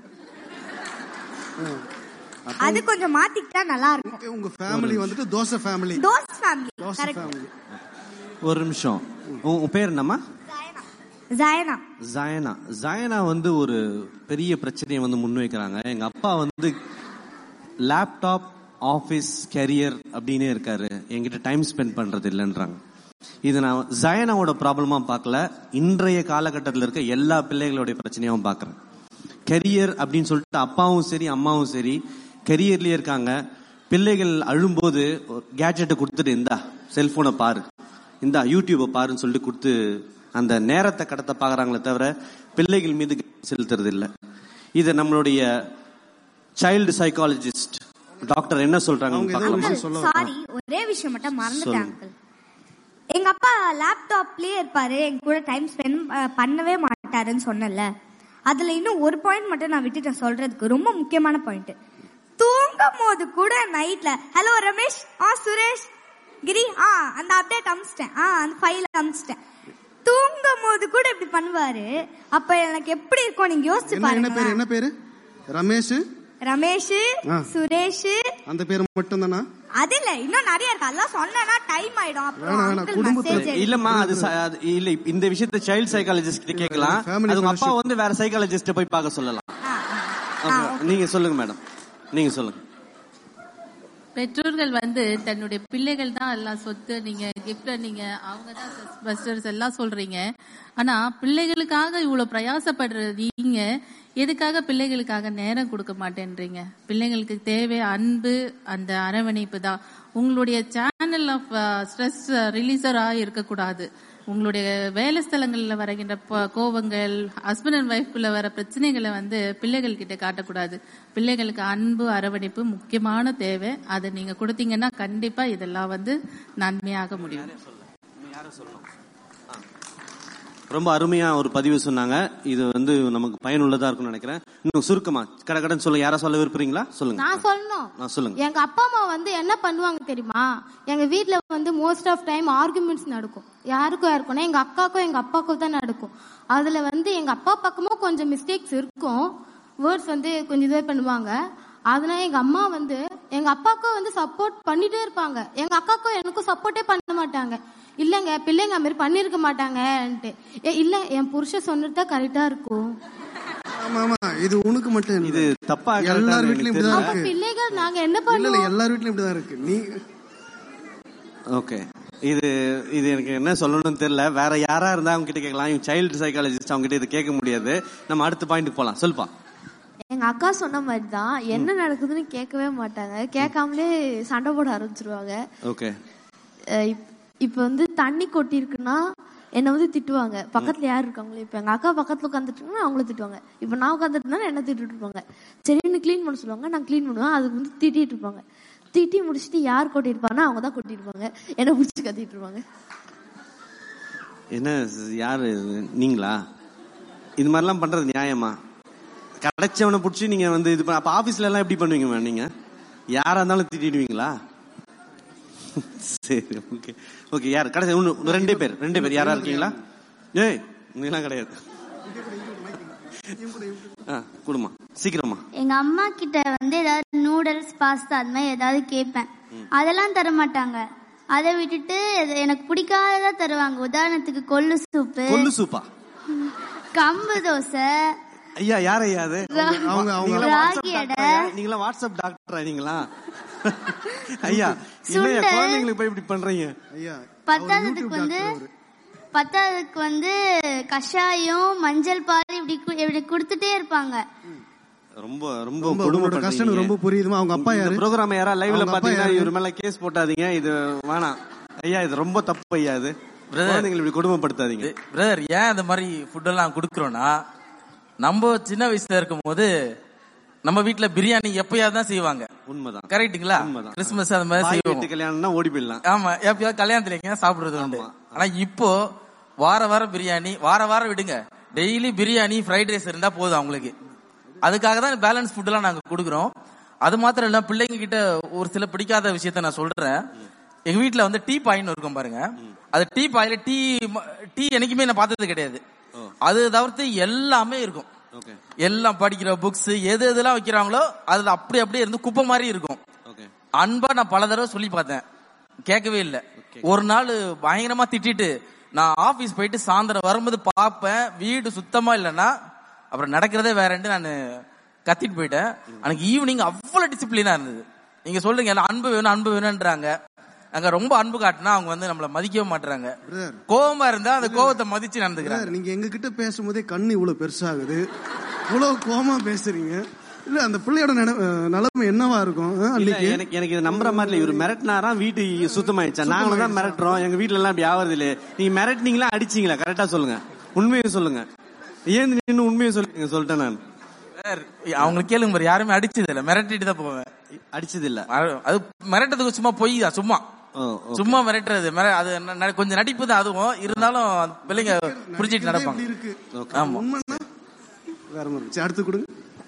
அது கொஞ்சம் மாத்திக்கிட்டா நல்லா இருக்கும் உங்க ஃபேமிலி வந்துட்டு தோசை ஃபேமிலி தோஸ் ஃபேமிலி தோசை கரெக்ட் ஃபேமிலி ஒரு நிமிஷம் உன் உன் பேர் என்னம்மா ஜாயனா ஜாயனா ஜாயனா வந்து ஒரு பெரிய பிரச்சனையை வந்து முன்வைக்கிறாங்க எங்க அப்பா வந்து லேப்டாப் ஆபீஸ் கெரியர் அப்படின்னே இருக்காரு என்கிட்ட டைம் ஸ்பெண்ட் பண்றது இல்லைன்றாங்க இது நான் ஜயனாவோட ப்ராப்ளமா பார்க்கல இன்றைய காலகட்டத்தில் இருக்க எல்லா பிள்ளைகளுடைய பிரச்சனையாவும் பார்க்கறேன் கெரியர் அப்படின்னு சொல்லிட்டு அப்பாவும் சரி அம்மாவும் சரி கெரியர்லயே இருக்காங்க பிள்ளைகள் அழும்போது கேட்ஜெட்டை கொடுத்துட்டு இந்தா செல்போனை பாரு இந்தா யூடியூபை பாருன்னு சொல்லிட்டு கொடுத்து அந்த நேரத்தை கடத்த பார்க்கறாங்களே தவிர பிள்ளைகள் மீது கவனம் செலுத்துறது இல்லை இது நம்மளுடைய சைல்டு சைக்காலஜிஸ்ட் டாக்டர் என்ன சொல்றாங்க பார்க்கலாமா சாரி ஒரே விஷயம் மட்டும் மறந்துட்டேன் அங்கிள் எங்க அப்பா லேப்டாப்லயே இருப்பாரு எங்க கூட டைம் ஸ்பெண்ட் பண்ணவே மாட்டாருன்னு சொன்னல அதுல இன்னும் ஒரு பாயிண்ட் மட்டும் நான் விட்டுட்டேன் சொல்றதுக்கு ரொம்ப முக்கியமான பாயிண்ட் தூங்கும் போது கூட நைட்ல ஹலோ ரமேஷ் ஆ சுரேஷ் கிரி ஆ அந்த அப்டேட் அமிச்சிட்டேன் ஆ அந்த ஃபைல் அமிச்சிட்டேன் தூங்கும் போது கூட இப்படி பண்ணுவாரு அப்ப எனக்கு எப்படி இருக்கும் நீங்க யோசிச்சு என்ன என்ன பேரு பாருங்க என்ன பேரு ரமேஷ் ரமேஷ் ஆ. சுரேஷ் அந்த பேர் மட்டும் தானா அது இல்ல இன்னும் நிறைய இருக்கு அதெல்லாம் சொன்னா டைம் ஆயிடும் அப்புறம் வேணாம், வேணாம். uncle குடும்பத்துல- message இல்லம்மா அது ச- அது இல்ல இந்த விஷயத்த சைல்டு சைக்காலஜிஸ்ட் கிட்ட கேட்கலாம் Family அது உங்க அப்பா fellowship. வந்து வேற சைக்காலஜிஸ்ட போய் பார்க்க சொல்லலாம் Okay. நீங்க சொல்லுங்க மேடம் நீங்க சொல்லுங்க பெற்றோர்கள் வந்து தன்னுடைய பிள்ளைகள் தான் எல்லாம் சொத்து நீங்க கிஃப்ட் நீங்க அவங்க தான் பஸ்டர்ஸ் எல்லாம் சொல்றீங்க ஆனா பிள்ளைகளுக்காக இவ்வளவு பிரயாசப்படுற நீங்க எதுக்காக பிள்ளைகளுக்காக நேரம் கொடுக்க மாட்டேன்றீங்க பிள்ளைங்களுக்கு தேவை அன்பு அந்த அரவணைப்பு தான் உங்களுடைய சேனல் ஆஃப் ஸ்ட்ரெஸ் ரிலீசரா இருக்கக்கூடாது உங்களுடைய வேலை ஸ்தலங்கள்ல வருகின்ற ப- கோபங்கள் ஹஸ்பண்ட் அண்ட் ஒய்ஃப்குள்ள வர பிரச்சனைகளை வந்து பிள்ளைகள் கிட்ட காட்டக்கூடாது பிள்ளைகளுக்கு அன்பு அரவணைப்பு முக்கியமான தேவை அதை நீங்க கொடுத்தீங்கன்னா கண்டிப்பா இதெல்லாம் வந்து நன்மையாக முடியும் ரொம்ப அருமையா ஒரு பதிவு சொன்னாங்க இது வந்து நமக்கு பயனுள்ளதா இருக்கும்னு நினைக்கிறேன் இன்னும் சுருக்கமா கட கடன் சொல்ல யாரா சொல்ல விரும்புறீங்களா சொல்லுங்க நான் சொல்லணும் ஆ, சொல்லுங்க எங்க அப்பா அம்மா வந்து என்ன பண்ணுவாங்க தெரியுமா எங்க வீட்ல வந்து மோஸ்ட் ஆஃப் டைம் ஆர்குமெண்ட்ஸ் நடக்கும் யாருக்கும் யாருக்கும்னா எங்க அக்காக்கும் எங்க அப்பாவுக்கும் தான் நடக்கும் அதுல வந்து எங்க அப்பா பக்கமும் கொஞ்சம் மிஸ்டேக்ஸ் இருக்கும் வேர்ட்ஸ் வந்து கொஞ்சம் இதுவே பண்ணுவாங்க அதனால எங்க அம்மா வந்து எங்க அப்பாவுக்கும் வந்து சப்போர்ட் பண்ணிட்டே இருப்பாங்க எங்க அக்காக்கும் எனக்கும் சப்போர்ட்டே பண்ண மாட்டாங்க இல்லைங்க பிள்ளைங்க அது மாதிரி பண்ணிருக்க மாட்டாங்கன்ட்டு ஏ, இல்ல என் புருஷன் சொன்னது தான் கரெக்டா இருக்கும் ஆமா ஆமா இது உனக்கு மட்டும் இது தப்பா எல்லார் வீட்லயும் இப்படிதான் அப்ப இருக்கு பிள்ளைகள் நாங்க என்ன இல்ல இல்ல பண்ணுவோம் எல்லார் வீட்லயும் இப்படிதான் இருக்கு நீ ஓகே இது இது எனக்கு என்ன சொல்லணும்னு தெரியல வேற யாரா இருந்தா அவங்க கிட்ட கேட்கலாம் இவங்க சைல்டு சைக்காலஜிஸ்ட் அவங்க கிட்ட இது கேட்க முடியாது நம்ம அடுத்த பாயிண்ட் போலாம் சொல்லுப்பா எங்க அக்கா சொன்ன மாதிரி தான் என்ன நடக்குதுன்னு கேட்கவே மாட்டாங்க கேட்காமலே சண்டை போட ஆரம்பிச்சிருவாங்க ஓகே அஹ் இப்- இப்ப வந்து தண்ணி கொட்டி இருக்குன்னா என்ன வந்து திட்டுவாங்க பக்கத்துல யார் இருக்காங்களோ இப்ப எங்க அக்கா பக்கத்துல உட்காந்துட்டுங்கன்னா அவங்கள திட்டுவாங்க இப்ப நான் உட்காந்துட்டுனா என்ன திட்டிட்டு இருப்பாங்க சரின்னு க்ளீன் பண்ண சொல்லுவாங்க நான் க்ளீன் பண்ணுவேன் அதுக்கு வந்து திட்டிட்டு இருப்பாங்க திட்டி முடிச்சுட்டு யார் கொட்டிருப்பாங்கன்னா அவங்க தான் கொட்டிருப்பாங்க என்ன பிடிச்சி கத்திட்டு இருப்பாங்க என்ன யாரு இது? நீங்களா இது மாதிரிலாம் பண்றது நியாயமா கிடைச்சவனை பிடிச்சி நீங்க வந்து இது பண்ண- அப்ப ஆபீஸ்ல எல்லாம் எப்படி பண்ணுவீங்க மேம் நீங்க யாரா இருந்தாலும் திட்டிடுவீங்களா சரி ஓகே ஓகே யார் கடைசி ஒண்ணு ஒண்ணு, ரெண்டே பேர் ரெண்டே பேர் யாரா இருக்கீங்களா ஏய் நீலாம் கிடையாது ஆ குடுமா சீக்கிரமா எங்க அம்மா கிட்ட வந்து ஏதாவது நூடுல்ஸ் பாஸ்தா அது மாதிரி ஏதாவது கேட்பேன் அதெல்லாம் தர மாட்டாங்க அதை விட்டுட்டு எது- எனக்கு பிடிக்காததா தருவாங்க உதாரணத்துக்கு கொள்ளு சூப்பு கொள்ளு சூப்பா கம்பு தோசை ஐயா யார் ஐயா அது அவங்க- அவங்க- நீங்களாம் ராகி வாட்ஸ்அப் அடை. டாக்டரா? நீங்களாம் வாட்ஸ்அப் டாக்டரா நீங்களா ஐயா இல்லையா சுண்டல். குழந்தைங்களுக்கு போய் இப்படி பண்றீங்க ஐயா பத்தாததுக்கு வந்து பத்தாததுக்கு வந்து கஷாயம் மஞ்சள் பால் இப்படி கு- இப்படி கொடுத்துட்டே இருப்பாங்க ரொம்ப ரொம்ப ரொம்ப கொடுமை உங்களோட கஷ்டம் எனக்கு ரொம்ப புரியுதுமா அவங்க அப்பா யாரு ப்ரோக்ராம் யாரா லைவ்ல அவங்க அப்பா பாத்தீங்கன்னா யாரு? இவர் மேல கேஸ் போட்டாதீங்க இது வேணாம் ஐயா இது ரொம்ப தப்பு ஐயா இது குழந்தைங்களை இப்படி கொடுமைப்படுத்தாதீங்க பிரதர் ஏன் அந்த மாதிரி ஃபுட் எல்லாம் கொடுக்குறோம்னா நம்ம சின்ன வயசுல இருக்கும்போது நம்ம வீட்ல பிரியாணி எப்பயாவது தான் செய்வாங்க உண்மைதான் கரெக்ட்டுங்களா கிறிஸ்துமஸ் அந்த மாதிரி பாய் செய்வோம் வீட்டு கல்யாணம்னா ஓடி போயிடலாம் ஆமா எப்பயாவது கல்யாணத்துல எங்கேயா சாப்பிடுறது உண்டு ஆனா இப்போ வார வாரம் பிரியாணி வார வாரம் விடுங்க டெய்லி பிரியாணி ஃப்ரைட் ரைஸ் இருந்தா போதும் அவங்களுக்கு அதுக்காக தான் பேலன்ஸ் ஃபுட் எல்லாம் நாங்க கொடுக்குறோம் அது மாத்திரம் இல்ல பிள்ளைங்க கிட்ட ஒரு சில பிடிக்காத விஷயத்த நான் சொல்றேன் எங்க வீட்ல வந்து டீ பாயின்னு இருக்கும் பாருங்க அது டீ பாயில டீ ம- டீ என்னைக்குமே நான் பார்த்தது கிடையாது அது தவிர்த்து எல்லாமே இருக்கும் ஓகே எல்லாம் படிக்கிற புக்ஸ் எது எதெல்லாம் வைக்கிறாங்களோ அதுல அப்படி அப்படியே இருந்து குப்பை மாதிரி இருக்கும் ஓகே அன்பா நான் பல தடவை சொல்லி பார்த்தேன் கேட்கவே இல்ல ஒரு நாள் பயங்கரமா திட்டிட்டு நான் ஆபீஸ் போயிட்டு சாயந்தரம் வரும்போது பார்ப்பேன் வீடு சுத்தமா இல்லைன்னா அப்புறம் நடக்கிறதே வேறன்ட்டு நான் கத்திட்டு போயிட்டேன் அன்னைக்கு ஈவினிங் அவ்வளவு டிசிப்ளினா இருந்தது நீங்க சொல்றீங்க எல்லாம் அன்பு வேணும் அன்பு வேணும்ன்றாங்க அங்க ரொம்ப அன்பு காட்டினா அவங்க வந்து நம்மள மதிக்கவே மாட்டாங்க கோவமா இருந்தா அந்த கோவத்தை மதிச்சு நடந்துக்கிறாங்க Brother, நீங்க எங்க கிட்ட பேசும்போதே கண்ணு இவ்வளவு பெருசாகுது இவ்வளவு கோமா பேசுறீங்க இல்ல அந்த பிள்ளையோட நினை- அஹ் நிலைமை என்னவா இருக்கும் அஹ், இல்ல, அன்னைக்கு எனக்கு எனக்கு இது நம்புற மாதிரி இல்ல இவர் மிரட்டினாரா வீட்டு சுத்தமாயிடுச்சா நாங்களும் தான் மிரட்டுறோம் எங்க வீட்ல எல்லாம் அப்படி ஆவறது இல்லையே நீங்க மிரட்டினீங்களா அடிச்சீங்களா கரெக்டா சொல்லுங்க உண்மையை சொல்லுங்க ஏன் நின்னு உண்மையை சொல்லுங்க சொல்லிட்டேன் நான் அவங்களுக்கு கேளுங்க பாரு யாருமே அடிச்சது இல்ல மிரட்டிட்டு தான் போவேன் அடிச்சது இல்ல அது மிரட்டதுக்கு சும்மா பொய் தான் சும்மா சும்மா மிரட்டுறது மிர- அது ந- ந- கொஞ்சம் நடிப்பு தான் அதுவும் இருந்தாலும் அந்த பிள்ளைங்க புரிஞ்சிட்டு நடப்பாங்க இருக்கு ஆமா உண்மைன்னா வேற மாதிரி சரி, அடுத்து கொடுங்க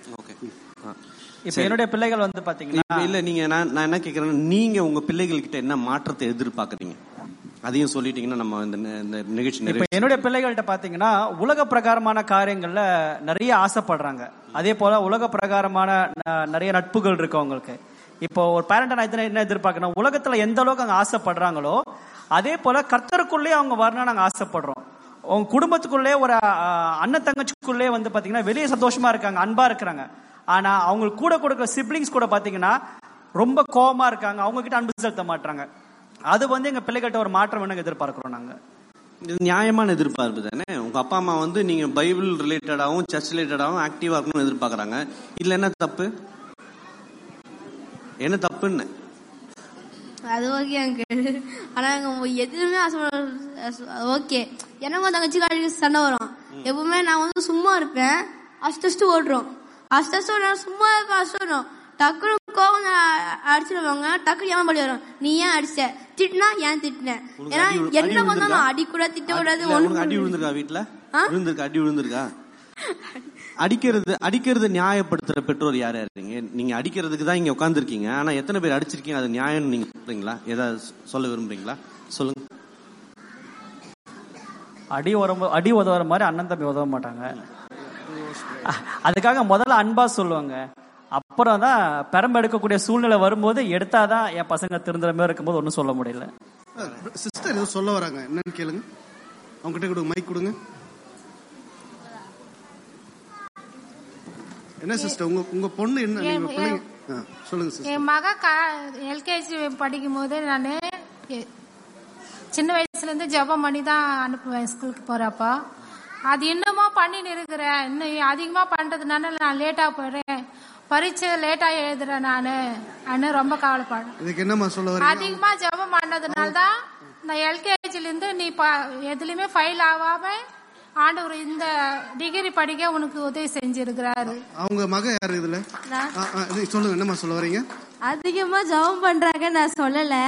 இப்ப என்னுடைய பிள்ளைகள் வந்து பாத்தீங்கன்னா இப்ப இல்ல நீங்க நான் நான் என்ன கேக்குறேன்னா நீங்க உங்க பிள்ளைகள் கிட்ட என்ன மாற்றத்தை எதிர்பார்க்கறீங்க அதையும் சொல்லிட்டீங்கன்னா நம்ம இந்த நி- இந்த நிகழ்ச்சி இப்ப நிறைவு என்னுடைய பிள்ளைகள்கிட்ட பாத்தீங்கன்னா உலக பிரகாரமான காரியங்கள்ல நிறைய ஆசைப்படுறாங்க அதே போல உலக பிரகாரமான ந- நிறைய நட்புகள் இருக்கு அவங்களுக்கு இப்போ ஒரு பேரண்ட் நான் இதுல என்ன எதிர்பார்க்கணும் உலகத்துல எந்த அளவுக்கு அவங்க ஆசைப்படுறாங்களோ அதே போல கர்த்தருக்குள்ளே அவங்க வரணும்னு நாங்க ஆசைப்படுறோம் உங்க குடும்பத்துக்குள்ளே ஒரு அஹ், அண்ணன் தங்கச்சிக்குள்ளே வந்து பாத்தீங்கன்னா வெளியே சந்தோஷமா இருக்காங்க அன்பா இருக்கிறாங்க ஆனா அவங்களுக்கு கூட கொடுக்குற சிப்ளிங்ஸ் கூட பாத்தீங்கன்னா ரொம்ப கோவமா இருக்காங்க அவங்க கிட்ட அன்பு செலுத்த மாட்டாங்க அது வந்து எங்க பிள்ளைகள்கிட்ட ஒரு மாற்றம் வேணும் எதிர்பார்க்கிறோம் நாங்க இது நியாயமான எதிர்பார்ப்பு தானே உங்க அப்பா அம்மா வந்து நீங்க பைபிள் ரிலேட்டடாவும் சர்ச் ரிலேட்டடாவும் ஆக்டிவா இருக்கணும்னு எதிர்பார்க்கறாங்க இதுல என்ன தப்பு என்ன தப்புன்னு அது ஓகே அங்கிள் ஆனா நாங்க எதுவுமே ஓகே எனக்கும் தங்கச்சி காலைக்கு சண்டை வரும் எப்பவுமே நான் வந்து சும்மா இருப்பேன் அஸ்டஸ்ட்டு ஓடுறோம் அஸ்டஸ்ட்டு நான் சும்மா இருப்பேன் அஸ்ட் ஓடுறோம் டக்குனு கோவம் அடிச்சிருவாங்க டக்குனு ஏன் படி வரும் நீ ஏன் அடிச்ச திட்டினா ஏன் திட்டினேன் உனக்கு ஏன்னா அடி விழு- அடி என்ன வந்தாலும் விழுந்திருக்கா? அடி கூட திட்ட கூடாது இல்ல, உனக்கு அடி ஒண்ணு விழுந்திருக்கா வீட்டுல ஆ? விழுந்திருக்கா அடி விழுந்திருக்கா அடிக்கிறது அடிக்கிறது நியாயப்படுத்துற பெற்றோர் யார் இருக்கீங்க நீங்க அடிக்கிறதுக்கு தான் இங்க உட்கார்ந்துருக்கீங்க ஆனா எத்தனை பேர் அடிச்சிருக்கீங்க அது நியாயம்னு நீங்க சொல்றீங்களா ஏதாவது சொல்ல விரும்புறீங்களா சொல்லுங்க அடி உதவ அடி உதவுற மாதிரி அண்ணன் தம்பி உதவ மாட்டாங்க அ- அதுக்காக முதல்ல அன்பா சொல்லுவாங்க அப்புறம் தான் பெரம்பு எடுக்கக்கூடிய சூழ்நிலை வரும்போது எடுத்தாதான் என் பசங்க திருந்துற மாதிரி இருக்கும்போது ஒன்றும் சொல்ல முடியல சிஸ்டர் ஏதோ சொல்ல வராங்க என்னன்னு கேளுங்க அவங்க கிட்ட கொடுங்க மைக் கொடுங்க என்ன சிஸ்டர் உங்க உங்க பொண்ணு என்ன என்- நீங்க பிள்ளைங்க ஆ, சொல்லுங்க சிஸ்டர் என் மக எல்கேஜி படிக்கும் போது நான் சின்ன வயசுல இருந்து ஜெபம் பண்ணி தான் அனுப்புவேன் ஸ்கூலுக்கு போறப்போ அது இன்னமும் பண்ணின்னு இருக்கிறேன் இன்னும் அதிகமா பண்றதுனால நான் லேட்டா போயிடுறேன் பரீட்சை லேட்டா எழுதுறேன் நானு அண்ணன் ரொம்ப கவலைப்படுறேன் இதுக்கு என்னம்மா சொல்ல வரீங்க அதிகமா ஜெபம் பண்ணதுனால தான் நான் எல்கேஜில இருந்து நீ ப- எதுலயுமே ஃபெயில் ஆகாம ஆண்டவர் இந்த டிகிரி படிக்க உனக்கு உதவி செஞ்சிருக்கிறாரு அவங்க மக யாரு இதுல நான் ஆ, ஆ, இது சொல்லுங்க என்னம்மா சொல்ல வரீங்க அதிகமா ஜெபம் பண்றாங்க நான் சொல்லல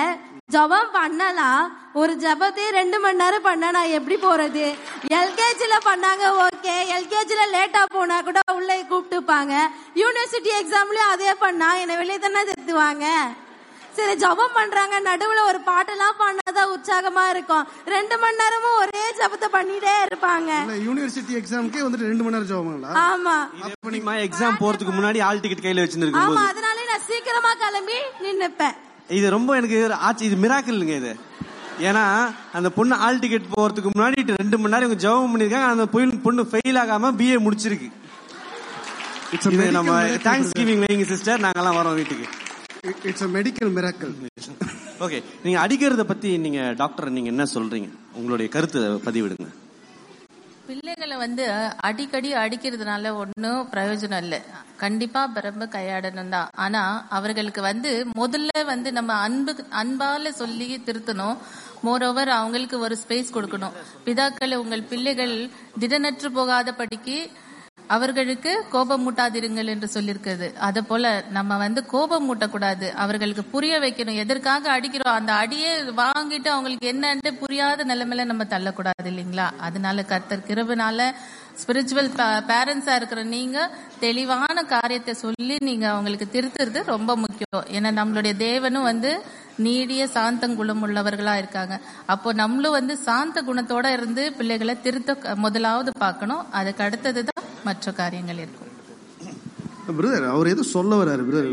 ஜபம் பண்ணலாம் ஒரு ஜபத்தையே ரெண்டு மணி நேரம் பண்ணா நான் எப்படி போறது எல்கேஜில பண்ணாங்க ஓகே எல்கேஜில லேட்டா போனா கூட உள்ள கூப்பிட்டுப்பாங்க யூனிவர்சிட்டி எக்ஸாம்லயும் அதே பண்ணா என்னை வெளியே தானே திருத்துவாங்க சரி ஜபம் பண்றாங்க நடுவுல ஒரு பாட்டெல்லாம் பண்ணாதான் உற்சாகமா இருக்கும் ரெண்டு மணி நேரமும் ஒரே ஜபத்தை பண்ணிட்டே இருப்பாங்க இல்ல யூனிவர்சிட்டி எக்ஸாம்க்கே வந்துட்டு ரெண்டு மணி நேரம் ஜோபங்களா ஆமா எப்படிமா எக்ஸாம் போறதுக்கு முன்னாடி ஆல் டிக்கெட் கையில வச்சிருக்கும் ஆமா போது அதனால நான் சீக்கிரமா கிளம்பி நின்னுப்பேன் இது ரொம்ப எனக்கு ஆச்சு இது மிராக்கிள்ங்க இது ஏன்னா அந்த பொண்ணு ஆல் டிக்கெட் போறதுக்கு முன்னாடி ரெண்டு மணி நேரம் இவங்க ஜெபம் பண்ணிருக்காங்க அந்த பொண்ணு- பொண்ணு ஃபெயில் ஆகாம பிஏ முடிச்சிருக்கு It's a இது medical நம்ம miracle, தேங்க்ஸ் brother. கிவிங் வைங்க சிஸ்டர் நாங்கெல்லாம் வரோம் வீட்டுக்கு it's a medical miracle okay நீங்க அடிக்கிறத பத்தி நீங்க டாக்டர் நீங்க என்ன சொல்றீங்க உங்களுடைய கருத்தை பதிவிடுங்க பிள்ளைகளை வந்து அடிக்கடி அடிக்கிறதுனால ஒன்றும் பிரயோஜனம் இல்லை கண்டிப்பா பிரம்ப கையாடணும் தான் ஆனா அவர்களுக்கு வந்து முதல்ல வந்து நம்ம அன்பு அன்பால சொல்லி திருத்தணும் மோரோவர் அவங்களுக்கு ஒரு ஸ்பேஸ் கொடுக்கணும் பிதாக்கள் உங்கள் பிள்ளைகள் திடனற்று போகாத படிக்கு அவர்களுக்கு கோபம் மூட்டாதிருங்கள் என்று சொல்லியிருக்கிறது அது போல நம்ம வந்து கோபம் மூட்டக்கூடாது அவர்களுக்கு புரிய வைக்கணும் எதற்காக அடிக்கிறோம் அந்த அடியே வாங்கிட்டு அவங்களுக்கு என்னன்ட்டு புரியாத நிலைமையில நம்ம தள்ளக்கூடாது இல்லைங்களா அதனால கர்த்தர் கிருபனால ஸ்பிரிச்சுவல் பேரண்ட்ஸா இருக்கிற நீங்க தெளிவான காரியத்தை சொல்லி நீங்க அவங்களுக்கு திருத்துறது ரொம்ப முக்கியம் ஏன்னா நம்மளுடைய தேவனும் வந்து நீடிய சாந்தங்குணம் உள்ளவர்களா இருக்காங்க அப்போ நம்மளும் வந்து சாந்த குணத்தோட இருந்து பிள்ளைகளை திருத்த க- முதலாவது பார்க்கணும் அதுக்கு அடுத்ததுதான் மற்ற காரியங்கள் இருக்கும் பிரதர் அவர் ஏதோ சொல்ல வராரு பிரதர்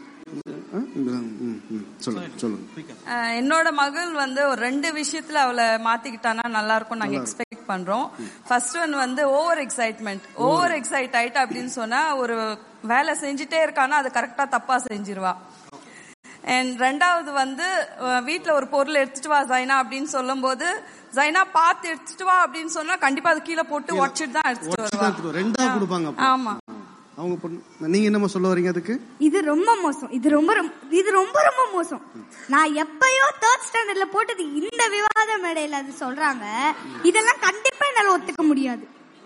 சொல்லுங்க சொல்லுங்க ஆஹ் என்னோட மகள் வந்து ஒரு ரெண்டு விஷயத்துல அவளை மாத்திக்கிட்டானா நல்லா இருக்கும் நாங்க எக்ஸ்பெக்ட் பண்றோம் ஃபர்ஸ்ட் ஒன் வந்து ஓவர் எக்ஸைட்மெண்ட் ஓவர் எக்ஸைட் ஆயிட்டா அப்படின்னு சொன்னா ஒரு வேலை செஞ்சுட்டே இருக்கானா அது கரெக்டா தப்பா செஞ்சிருவா அண்ட் ரெண்டாவது வந்து அஹ் வீட்ல ஒரு பொருள் எடுத்துட்டு வா ஜைனா அப்படின்னு சொல்லும்போது ஜைனா பார்த்து எடுத்துட்டு வா அப்படின்னு சொன்னா கண்டிப்பா அது கீழே போட்டு உடச்சிட்டு தான் எடுத்துட்டு உடச்சு வருவா தான் எடுத்துட்டு வரும். ரெண்டா கொடுப்பாங்க அப்போ. ஆமா அவங்க பொண்ணு நீங்க என்னமா சொல்ல வரீங்க அதுக்கு இது ரொம்ப மோசம் இது ரொம்ப ரொம்ப- இது ரொம்ப ரொம்ப மோசம் நான் எப்பயோ தேர்ட் ஸ்டாண்டர்ட்ல போட்டது இந்த விவாத மேடையில அது சொல்றாங்க இதெல்லாம் கண்டிப்பா என்னால ஒத்துக்க முடியாது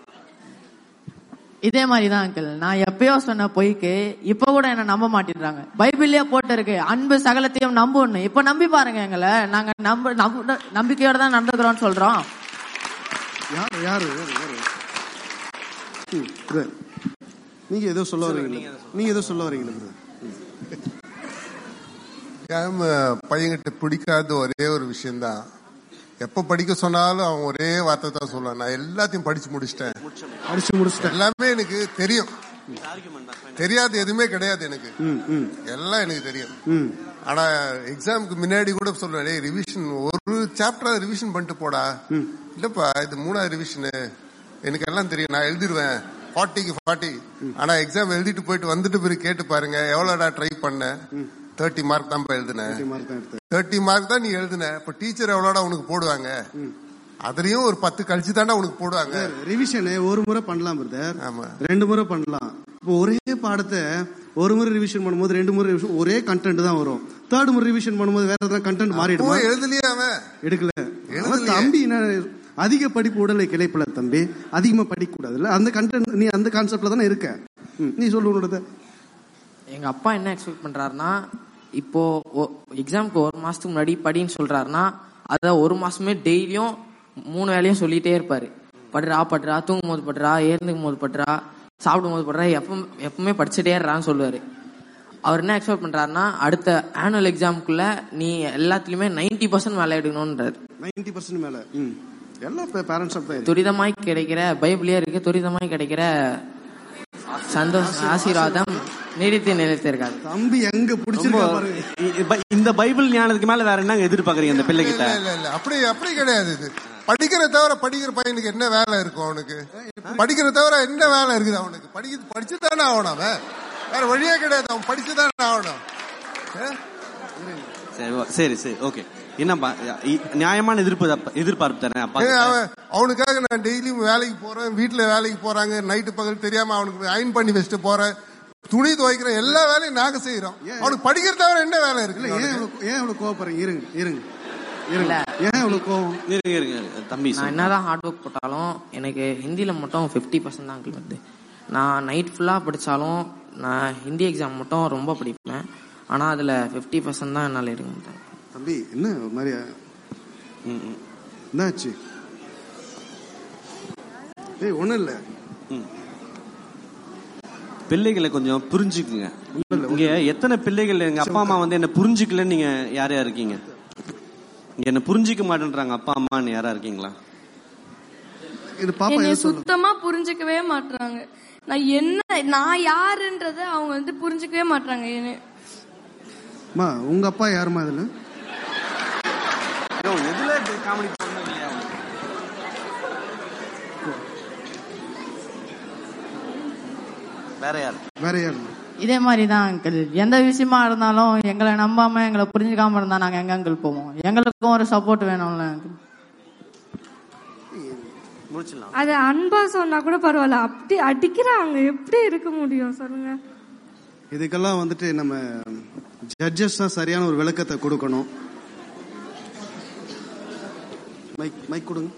இதே மாதிரி தான் அங்கிள் நான் எப்பயோ சொன்ன பொய்க்கு இப்ப கூட என்ன நம்ப மாட்டேன்றாங்க பைபிள்லயே போட்டு இருக்கு அன்பு சகலத்தையும் நம்புன்னு இப்ப நம்பி பாருங்க எங்களை நாங்க நம்ப நம்ப- நம்பிக்கையோட தான் நடந்துக்கிறோம்னு சொல்றோம் யாரு யாரு யாரு யாரு ம், brother. நீங்க ஏதோ சொல்ல வரீங்களா நீங்க ஏதோ சொல்ல வரீங்களா brother? ஏன் பையன்கிட்ட பிடிக்காத ஒரே ஒரு விஷயம்தான் எப்ப படிக்க சொன்னாலும் அவன் ஒரே வார்த்தை தான் சொல்லுவான் நான் எல்லாத்தையும் படிச்சு முடிச்சிட்டேன் படிச்சு முடிச்சிட்டேன் எல்லாமே எனக்கு தெரியும் தெரியாது எதுவுமே கிடையாது எனக்கு எல்லாம் எனக்கு தெரியும் ம் ஆனா எக்ஸாமுக்கு முன்னாடி கூட சொல்லுவேன் டேய் ரிவிஷன் ஒரு சாப்டர் ரிவிஷன் பண்ணிட்டு போடா இல்லப்பா இது மூணாவது ரிவிஷனு எனக்கு எல்லாம் தெரியும் நான் எழுதிடுவேன் ஃபார்ட்டிக்கு ஃபார்ட்டி ஆனா எக்ஸாம் எழுதிட்டு போயிட்டு வந்துட்டு பிறகு கேட்டு பாருங்க எவ்வளோடா ட்ரை பண்ண தேர்ட்டி மார்க் தான் எழுதினேன் மார்க் தான் எடுத்தேன் தேர்ட்டி மார்க் தான் நீ எழுதின இப்ப டீச்சர் எவ்வளோடா உனக்கு போடுவாங்க அதுலயும் ஒரு பத்து கழிச்சு தாண்டா உனக்கு போடுவாங்க ரிவிஷன் ஒரு முறை பண்ணலாம் பிரதர் ஆமா ரெண்டு முறை பண்ணலாம் இப்போ ஒரே பாடத்தை ஒரு முறை ரிவிஷன் பண்ணும்போது ரெண்டு முறை revision, ஒரே கண்டென்ட் தான் வரும் தேர்ட் முறை ரிவிஷன் பண்ணும்போது வேற ஏதாவது கண்டென்ட் மாறிடுமா அப்போ எழுதலையே அவன் எடுக்கல அவன் தம்பி என்ன அதிக படிப்பு உடலை கிளைப்பல தம்பி அதிகமா படிக்க கூடாதுல்ல அந்த கண்டென்ட் நீ அந்த கான்செப்ட்ல தானே இருக்க ம், நீ சொல்லு உன்னோட எங்க அப்பா என்ன எக்ஸ்பெக்ட் பண்றாருன்னா இப்போ எக்ஸாம்க்கு ஒரு மாசத்துக்கு முன்னாடி படின்னு சொல்றாருன்னா அத ஒரு மாசமே டெய்லியும் மூணு வேலையும் சொல்லிட்டே இருப்பாரு படுறா படுறா தூங்கும் போது படுறா ஏந்துக்கும் போது படுறா சாப்பிடும் போது படுறா எப்ப எப்பவுமே படிச்சுட்டே இருறான்னு சொல்லுவாரு அவர் என்ன எக்ஸ்பெக்ட் பண்றாருன்னா அடுத்த ஆனுவல் எக்ஸாமுக்குள்ள நீ எல்லாத்துலயுமே நைன்டி பர்சன்ட் மேலே எடுக்கணும்ன்றாரு நைன்டி பர்சன்ட் மேல ம். எல்லா பேரண்ட்ஸ் அப்ப துரிதமாய் கிடைக்கிற பைபிளே இருக்கு துரிதமாய் கிடைக்கிற சந்தோஷ ஆசீர்வாதம் நீடித்து நிலைத்திருக்காது தம்பி எங்க ரொம்ப இ- பை- இந்த பைபிள் ஞானத்துக்கு மேல வேற என்ன எதிர்பார்க்கறீங்க அந்த பிள்ளைகிட்ட இல்ல இல்ல இல்ல அப்படி அப்படி கிடையாது இது படிக்கிற தவிர படிக்கிற பையனுக்கு என்ன வேலை இருக்கும் அவனுக்கு படிக்கிற தவிர என்ன வேலை இருக்குது அவனுக்கு படிக்க படிச்சு தானே ஆகணும் அவன் வேற வழியே கிடையாது அவன் படிச்சு தானே ஆகணும் ஏ? சரி ஓ- சரி சரி ஓகே என்னப்பா இ- நியாயமான எதிர்ப்பு தப்ப- எதிர்பார்ப்பு தானே அப்பா ஏங்க, அவன் அவனுக்காக நான் டெய்லியும் வேலைக்கு போறேன் வீட்டுல வேலைக்கு போறாங்க நைட்டு பகல் தெரியாம அவனுக்கு அயன் பண்ணி வச்சுட்டு போறேன் துணி துவைக்கிறேன் எல்லா வேலையும் நாங்க செய்யறோம் அவனுக்கு படிக்கிற தவிர என்ன வேலை இருக்கு இல்ல ஏன் இவ்வளவு- ஏன் இவ்வளவு கோவப்படுறீங்க இருங்க இருங்க இருங்க ஏன் இவ்வளவு கோவம் இருங்க இருங்க தம்பி நான் என்னதான் ஹார்ட் ஒர்க் போட்டாலும் எனக்கு ஹிந்தியில மட்டும் ஃபிஃப்டி பர்சன்ட் தான் uncle வருது நான் நைட் ஃபுல்லா படிச்சாலும் நான் ஹிந்தி எக்ஸாம் மட்டும் ரொம்ப படிப்பேன் ஆனா அதுல ஃபிஃப்டி பர்சன்ட் தான் என்னால எடுக்க முடியும் தம்பி என்ன ஒரு மாதிரி என்னாச்சு ஏய் ஒண்ணும் இல்ல பிள்ளைகளை கொஞ்சம் புரிஞ்சுக்குங்க இங்க எத்தனை பிள்ளைகள் எங்க அப்பா அம்மா வந்து என்ன புரிஞ்சுக்கலன்னு நீங்க யார் யார் இருக்கீங்க இங்க என்ன புரிஞ்சுக்க மாட்டேன்றாங்க அப்பா அம்மான்னு யாரா இருக்கீங்களா இது என்னை சுத்தமா புரிஞ்சுக்கவே மாட்றாங்க நான் என்ன நான் யாருன்றத அவங்க வந்து புரிஞ்சுக்கவே மாட்றாங்க என்ன அம்மா உங்க அப்பா யாருமா இதுல எதுல காமெடி பண்ண வேற யார் வேற யாரு இதே மாதிரி தான் அங்கிள் எந்த விஷயமா இருந்தாலும் எங்களை நம்பாம எங்களை புரிஞ்சுக்காம இருந்தா நாங்க எங்க அங்கிள் போவோம் எங்களுக்கும் ஒரு சப்போர்ட் வேணும்ல uncle. முடிச்சிடலாம் அது அன்பா சொன்னா கூட பரவாயில்ல அப்படி அடிக்கிறாங்க எப்படி இருக்க முடியும் சொல்லுங்க இதுக்கெல்லாம் வந்துட்டு நம்ம ஜட்ஜஸ் தான் சரியான ஒரு விளக்கத்தை கொடுக்கணும் மைக் மைக் கொடுங்க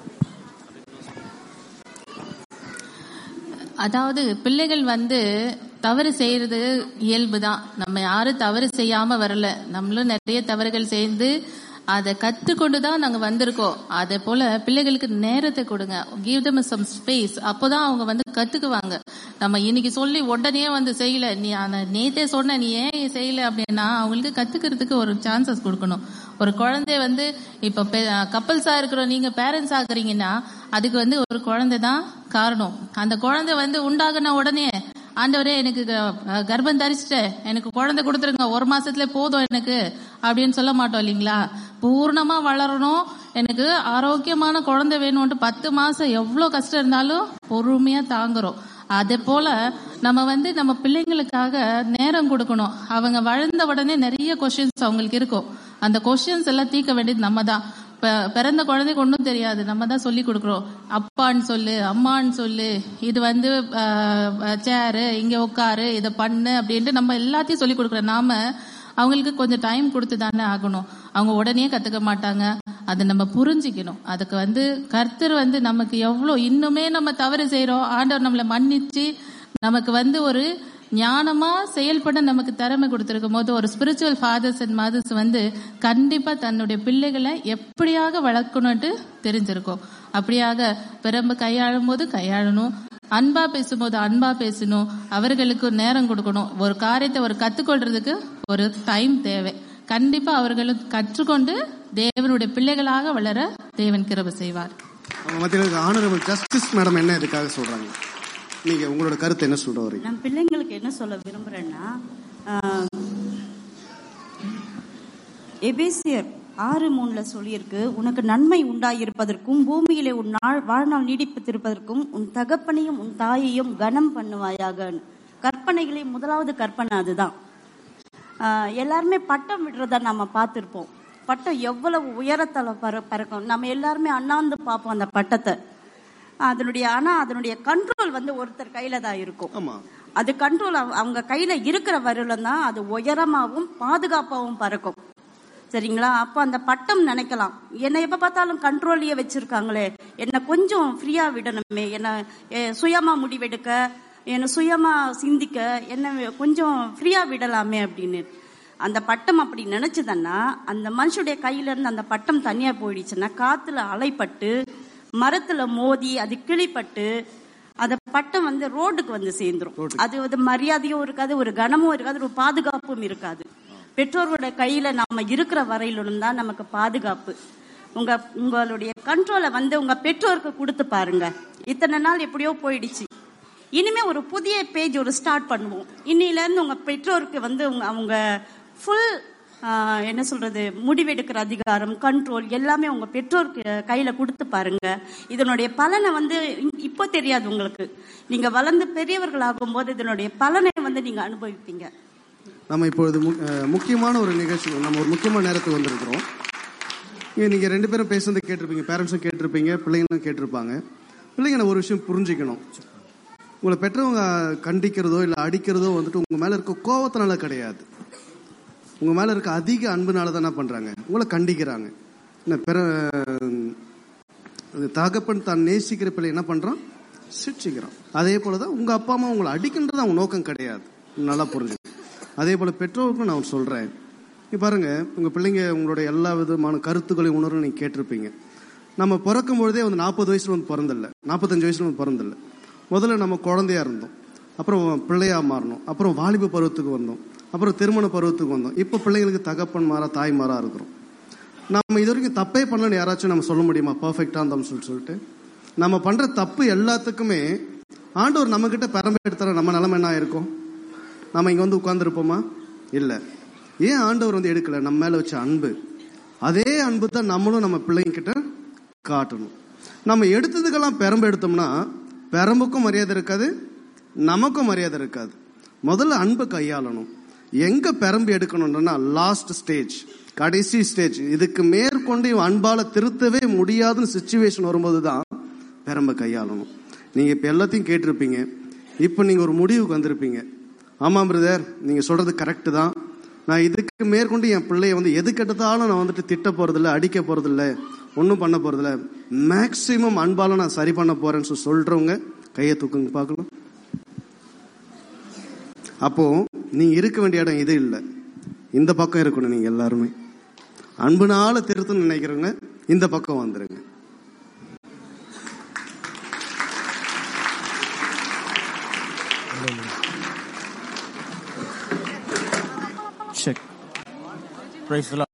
அதாவது பிள்ளைகள் வந்து தவறு செய்யறது இயல்பு தான் நம்ம யாரும் தவறு செய்யாம வரல நம்மளும் நிறைய தவறுகள் செய்து அதை கத்துக்கொண்டு தான் நாங்க வந்திருக்கோம் அதே போல பிள்ளைகளுக்கு நேரத்தை கொடுங்க கிவ் them some ஸ்பேஸ் அப்போதான் அவங்க வந்து கத்துக்குவாங்க நம்ம இன்னைக்கு சொல்லி உடனே வந்து செய்யல நீ அந்த நேத்தே சொன்ன நீ ஏன் செய்யல அப்படின்னா அவங்களுக்கு கத்துக்கிறதுக்கு ஒரு சான்சஸ் கொடுக்கணும் ஒரு குழந்தை வந்து இப்ப கப்பல்ஸா இருக்கிறோம் நீங்க பேரண்ட்ஸ் ஆகுறீங்கன்னா அதுக்கு வந்து ஒரு குழந்தை தான் காரணம் அந்த குழந்தை வந்து உண்டாகுன உடனே ஆண்டவரே எனக்கு க- கர்ப்பம் தரிச்சிட்டேன் எனக்கு குழந்தை கொடுத்துருங்க ஒரு மாசத்துல போதும் எனக்கு அப்படின்னு சொல்ல மாட்டோம் இல்லைங்களா பூர்ணமா வளரணும் எனக்கு ஆரோக்கியமான குழந்தை வேணும்ட்டு பத்து மாசம் எவ்வளவு கஷ்டம் இருந்தாலும் பொறுமையா தாங்குறோம் அதே போல நம்ம வந்து நம்ம பிள்ளைங்களுக்காக நேரம் கொடுக்கணும் அவங்க வளர்ந்த உடனே நிறைய கொஸ்டின்ஸ் அவங்களுக்கு இருக்கும் அந்த கொஸ்டின்ஸ் எல்லாம் தீர்க்க வேண்டியது நம்ம தான் ப- பிறந்த குழந்தைக்கு ஒன்றும் தெரியாது நம்ம தான் சொல்லி கொடுக்குறோம் அப்பான்னு சொல்லு அம்மான்னு சொல்லு இது வந்து சேரு இங்க உட்காரு இதை பண்ணு அப்படின்ட்டு நம்ம எல்லாத்தையும் சொல்லி கொடுக்குறோம் நாம அவங்களுக்கு கொஞ்சம் டைம் கொடுத்து தானே ஆகணும் அவங்க உடனே கத்துக்க மாட்டாங்க அதை நம்ம புரிஞ்சுக்கணும் அதுக்கு வந்து கர்த்தர் வந்து நமக்கு எவ்வளோ இன்னுமே நம்ம தவறு செய்றோம் ஆண்டவர் நம்மளை மன்னிச்சு நமக்கு வந்து ஒரு ஞானமா செயல்பட நமக்கு திறமை கொடுத்திருக்கும் போது ஒரு ஸ்பிரிச்சுவல் ஃபாதர்ஸ் அண்ட் மதர்ஸ் வந்து கண்டிப்பா தன்னுடைய பிள்ளைகளை எப்படியாக வளர்க்கணும்ட்டு தெரிஞ்சிருக்கும் அப்படியாக பிறம்பு கையாளும் போது கையாளணும் அன்பா பேசும்போது அன்பா பேசணும் அவர்களுக்கு நேரம் கொடுக்கணும் ஒரு காரியத்தை ஒரு கத்துக்கொள்றதுக்கு ஒரு டைம் தேவை கண்டிப்பா அவர்களும் கற்றுக்கொண்டு தேவனுடைய பிள்ளைகளாக வளர தேவன் கிருபை செய்வார் அவங்க மத்தியில் ஆனரபிள் ஜஸ்டிஸ் மேடம் என்ன இதுக்காக சொல்றாங்க நீங்க உங்களோட கருத்து என்ன சொல்ற வரீங்க நான் பிள்ளைங்களுக்கு என்ன சொல்ல விரும்புறேன்னா ஆஹ், எபேசியர் ஆறு மூணுல சொல்லியிருக்கு உனக்கு நன்மை உண்டாயிருப்பதற்கும் பூமியிலே உன் நாள் வாழ்நாள் நீடிப்பித்திருப்பதற்கும் உன் தகப்பனையும் உன் தாயையும் கனம் பண்ணுவாயாக கற்பனைகளே முதலாவது கற்பனை அதுதான் ஆஹ், எல்லாருமே பட்டம் விடுறத நம்ம பார்த்திருப்போம் பட்டம் எவ்வளவு உயரத்துல பற பறக்கும் நம்ம எல்லாருமே அண்ணாந்து பார்ப்போம் அந்த பட்டத்தை அதனுடைய ஆனா அதனுடைய கண்ட்ரோல் வந்து ஒருத்தர் கையில தான் இருக்கும் ஆமா அது கண்ட்ரோல் அவங்க கையில இருக்கிற வரையிலும் தான் அது உயரமாவும் பாதுகாப்பாவும் பறக்கும் சரிங்களா அப்போ அந்த பட்டம் நினைக்கலாம் என்னை எப்ப பார்த்தாலும் கண்ட்ரோல்லையே வச்சிருக்காங்களே என்னை கொஞ்சம் ஃப்ரீயா விடணுமே என்ன எ- சுயமா முடிவெடுக்க என்னை சுயமா சிந்திக்க என்ன கொஞ்சம் ஃப்ரீயா விடலாமே அப்படின்னு அந்த பட்டம் அப்படி நினைச்சதுன்னா அந்த மனுஷனுடைய கையில இருந்து அந்த பட்டம் தனியா போயிடுச்சுன்னா காத்துல அலைப்பட்டு மரத்துல மோதி அது கிளிப்பட்டு அந்த பட்டம் வந்து ரோடுக்கு வந்து சேர்ந்துரும் அது வந்து மரியாதையும் இருக்காது ஒரு கனமும் இருக்காது ஒரு பாதுகாப்பும் இருக்காது பெற்றோரோட கையில நாம இருக்கிற வரையிலும் தான் நமக்கு பாதுகாப்பு உங்க உங்களுடைய கண்ட்ரோலை வந்து உங்க பெற்றோருக்கு கொடுத்து பாருங்க இத்தனை நாள் எப்படியோ போயிடுச்சு இனிமே ஒரு புதிய பேஜ் ஒரு ஸ்டார்ட் பண்ணுவோம் இன்னில இருந்து உங்க பெற்றோருக்கு வந்து உங்க அவங்க ஃபுல் என்ன சொல்றது முடிவெடுக்கிற அதிகாரம் கண்ட்ரோல் எல்லாமே உங்க பெற்றோருக்கு கையில கொடுத்து பாருங்க இதனுடைய பலனை வந்து இ- இப்போ தெரியாது உங்களுக்கு நீங்க வளர்ந்து பெரியவர்கள் ஆகும்போது இதனுடைய பலனை வந்து நீங்க அனுபவிப்பீங்க நம்ம இப்பொழுது மு- அஹ், முக்கியமான ஒரு நிகழ்ச்சி நம்ம ஒரு முக்கியமான நேரத்துக்கு வந்திருக்கிறோம் இங்க நீங்க ரெண்டு பேரும் பேசுறது கேட்டிருப்பீங்க பேரண்ட்ஸும் கேட்டிருப்பீங்க பிள்ளைங்களும் கேட்டிருப்பாங்க பிள்ளைங்க நான் ஒரு விஷயம் புரிஞ்சுக்கணும் உங்களை பெற்றவங்க கண்டிக்கிறதோ இல்லை அடிக்கிறதோ வந்துட்டு உங்க மேல இருக்க கோவத்தினால கிடையாது உங்க மேல இருக்க அதிக அன்புனால தான் என்ன பண்றாங்க உங்களை கண்டிக்கிறாங்க என்ன பிற அது தகப்பன் தான் நேசிக்கிற பிள்ளை என்ன பண்றான் சிரிச்சுக்கிறான் அதே போலதான் உங்க அப்பா அம்மா உங்களை அடிக்கின்றது அவங்க நோக்கம் கிடையாது நல்லா புரிஞ்சு அதே போல பெற்றோருக்கும் நான் சொல்றேன் நீ பாருங்க உங்க பிள்ளைங்க உங்களுடைய எல்லா விதமான கருத்துக்களையும் உணர்வு நீங்க கேட்டிருப்பீங்க நம்ம பிறக்கும் பொழுதே வந்து நாற்பது வயசுல வந்து பிறந்தில்ல நாற்பத்தஞ்சு வயசுல வந்து பிறந்தில்ல முதல்ல நம்ம குழந்தையா இருந்தோம் அப்புறம் பிள்ளையா மாறணும் அப்புறம் வாலிப பருவத்துக்கு வந்தோம் அப்புறம் திருமண பருவத்துக்கு வந்தோம் இப்போ பிள்ளைங்களுக்கு தகப்பன் மாறா தாய் மாறா இருக்கிறோம் நம்ம இது வரைக்கும் தப்பே பண்ணலன்னு யாராச்சும் நம்ம சொல்ல முடியுமா பர்ஃபெக்டா இருந்தோம்னு சொல்லி சொல்லிட்டு நம்ம பண்ற தப்பு எல்லாத்துக்குமே ஆண்டவர் நம்ம கிட்ட பெரம்பு எடுத்தார நம்ம நிலைமை என்ன ஆயிருக்கும் நம்ம இங்க வந்து உட்கார்ந்துருப்போமா இல்ல ஏன் ஆண்டவர் வந்து எடுக்கல நம்ம மேல வச்ச அன்பு அதே அன்பு தான் நம்மளும் நம்ம பிள்ளைங்க கிட்ட காட்டணும் நம்ம எடுத்ததுக்கெல்லாம் பெரம்பு எடுத்தோம்னா பெரம்புக்கும் மரியாதை இருக்காது நமக்கும் மரியாதை இருக்காது முதல்ல அன்பை கையாளணும் எங்க பெரம்பு எடுக்கணும்னா லாஸ்ட் ஸ்டேஜ் கடைசி ஸ்டேஜ் இதுக்கு மேற்கொண்டு இவன் அன்பால திருத்தவே முடியாதுன்னு சுச்சுவேஷன் வரும்போது தான் பெரம்பை கையாளணும் நீங்க இப்ப எல்லாத்தையும் கேட்டிருப்பீங்க இப்ப நீங்க ஒரு முடிவுக்கு வந்திருப்பீங்க ஆமா பிரதர் நீங்க சொல்றது கரெக்ட் தான் நான் இதுக்கு மேற்கொண்டு என் பிள்ளைய வந்து எது கெட்டதாலும் நான் வந்துட்டு திட்ட போறதில்ல அடிக்க போறதில்ல ஒன்றும் பண்ண போறதில்ல மேக்சிமம் அன்பால நான் சரி பண்ண போறேன்னு சொல்லி சொல்றவங்க கையை தூக்குங்க பார்க்கலாம் அப்போ நீங்க இருக்க வேண்டிய இடம் இது இல்லை இந்த பக்கம் இருக்கணும் நீங்க எல்லாருமே அன்புனால திருத்தம் நினைக்கிறவங்க இந்த பக்கம் வந்துருங்க Check. Praise the Lord.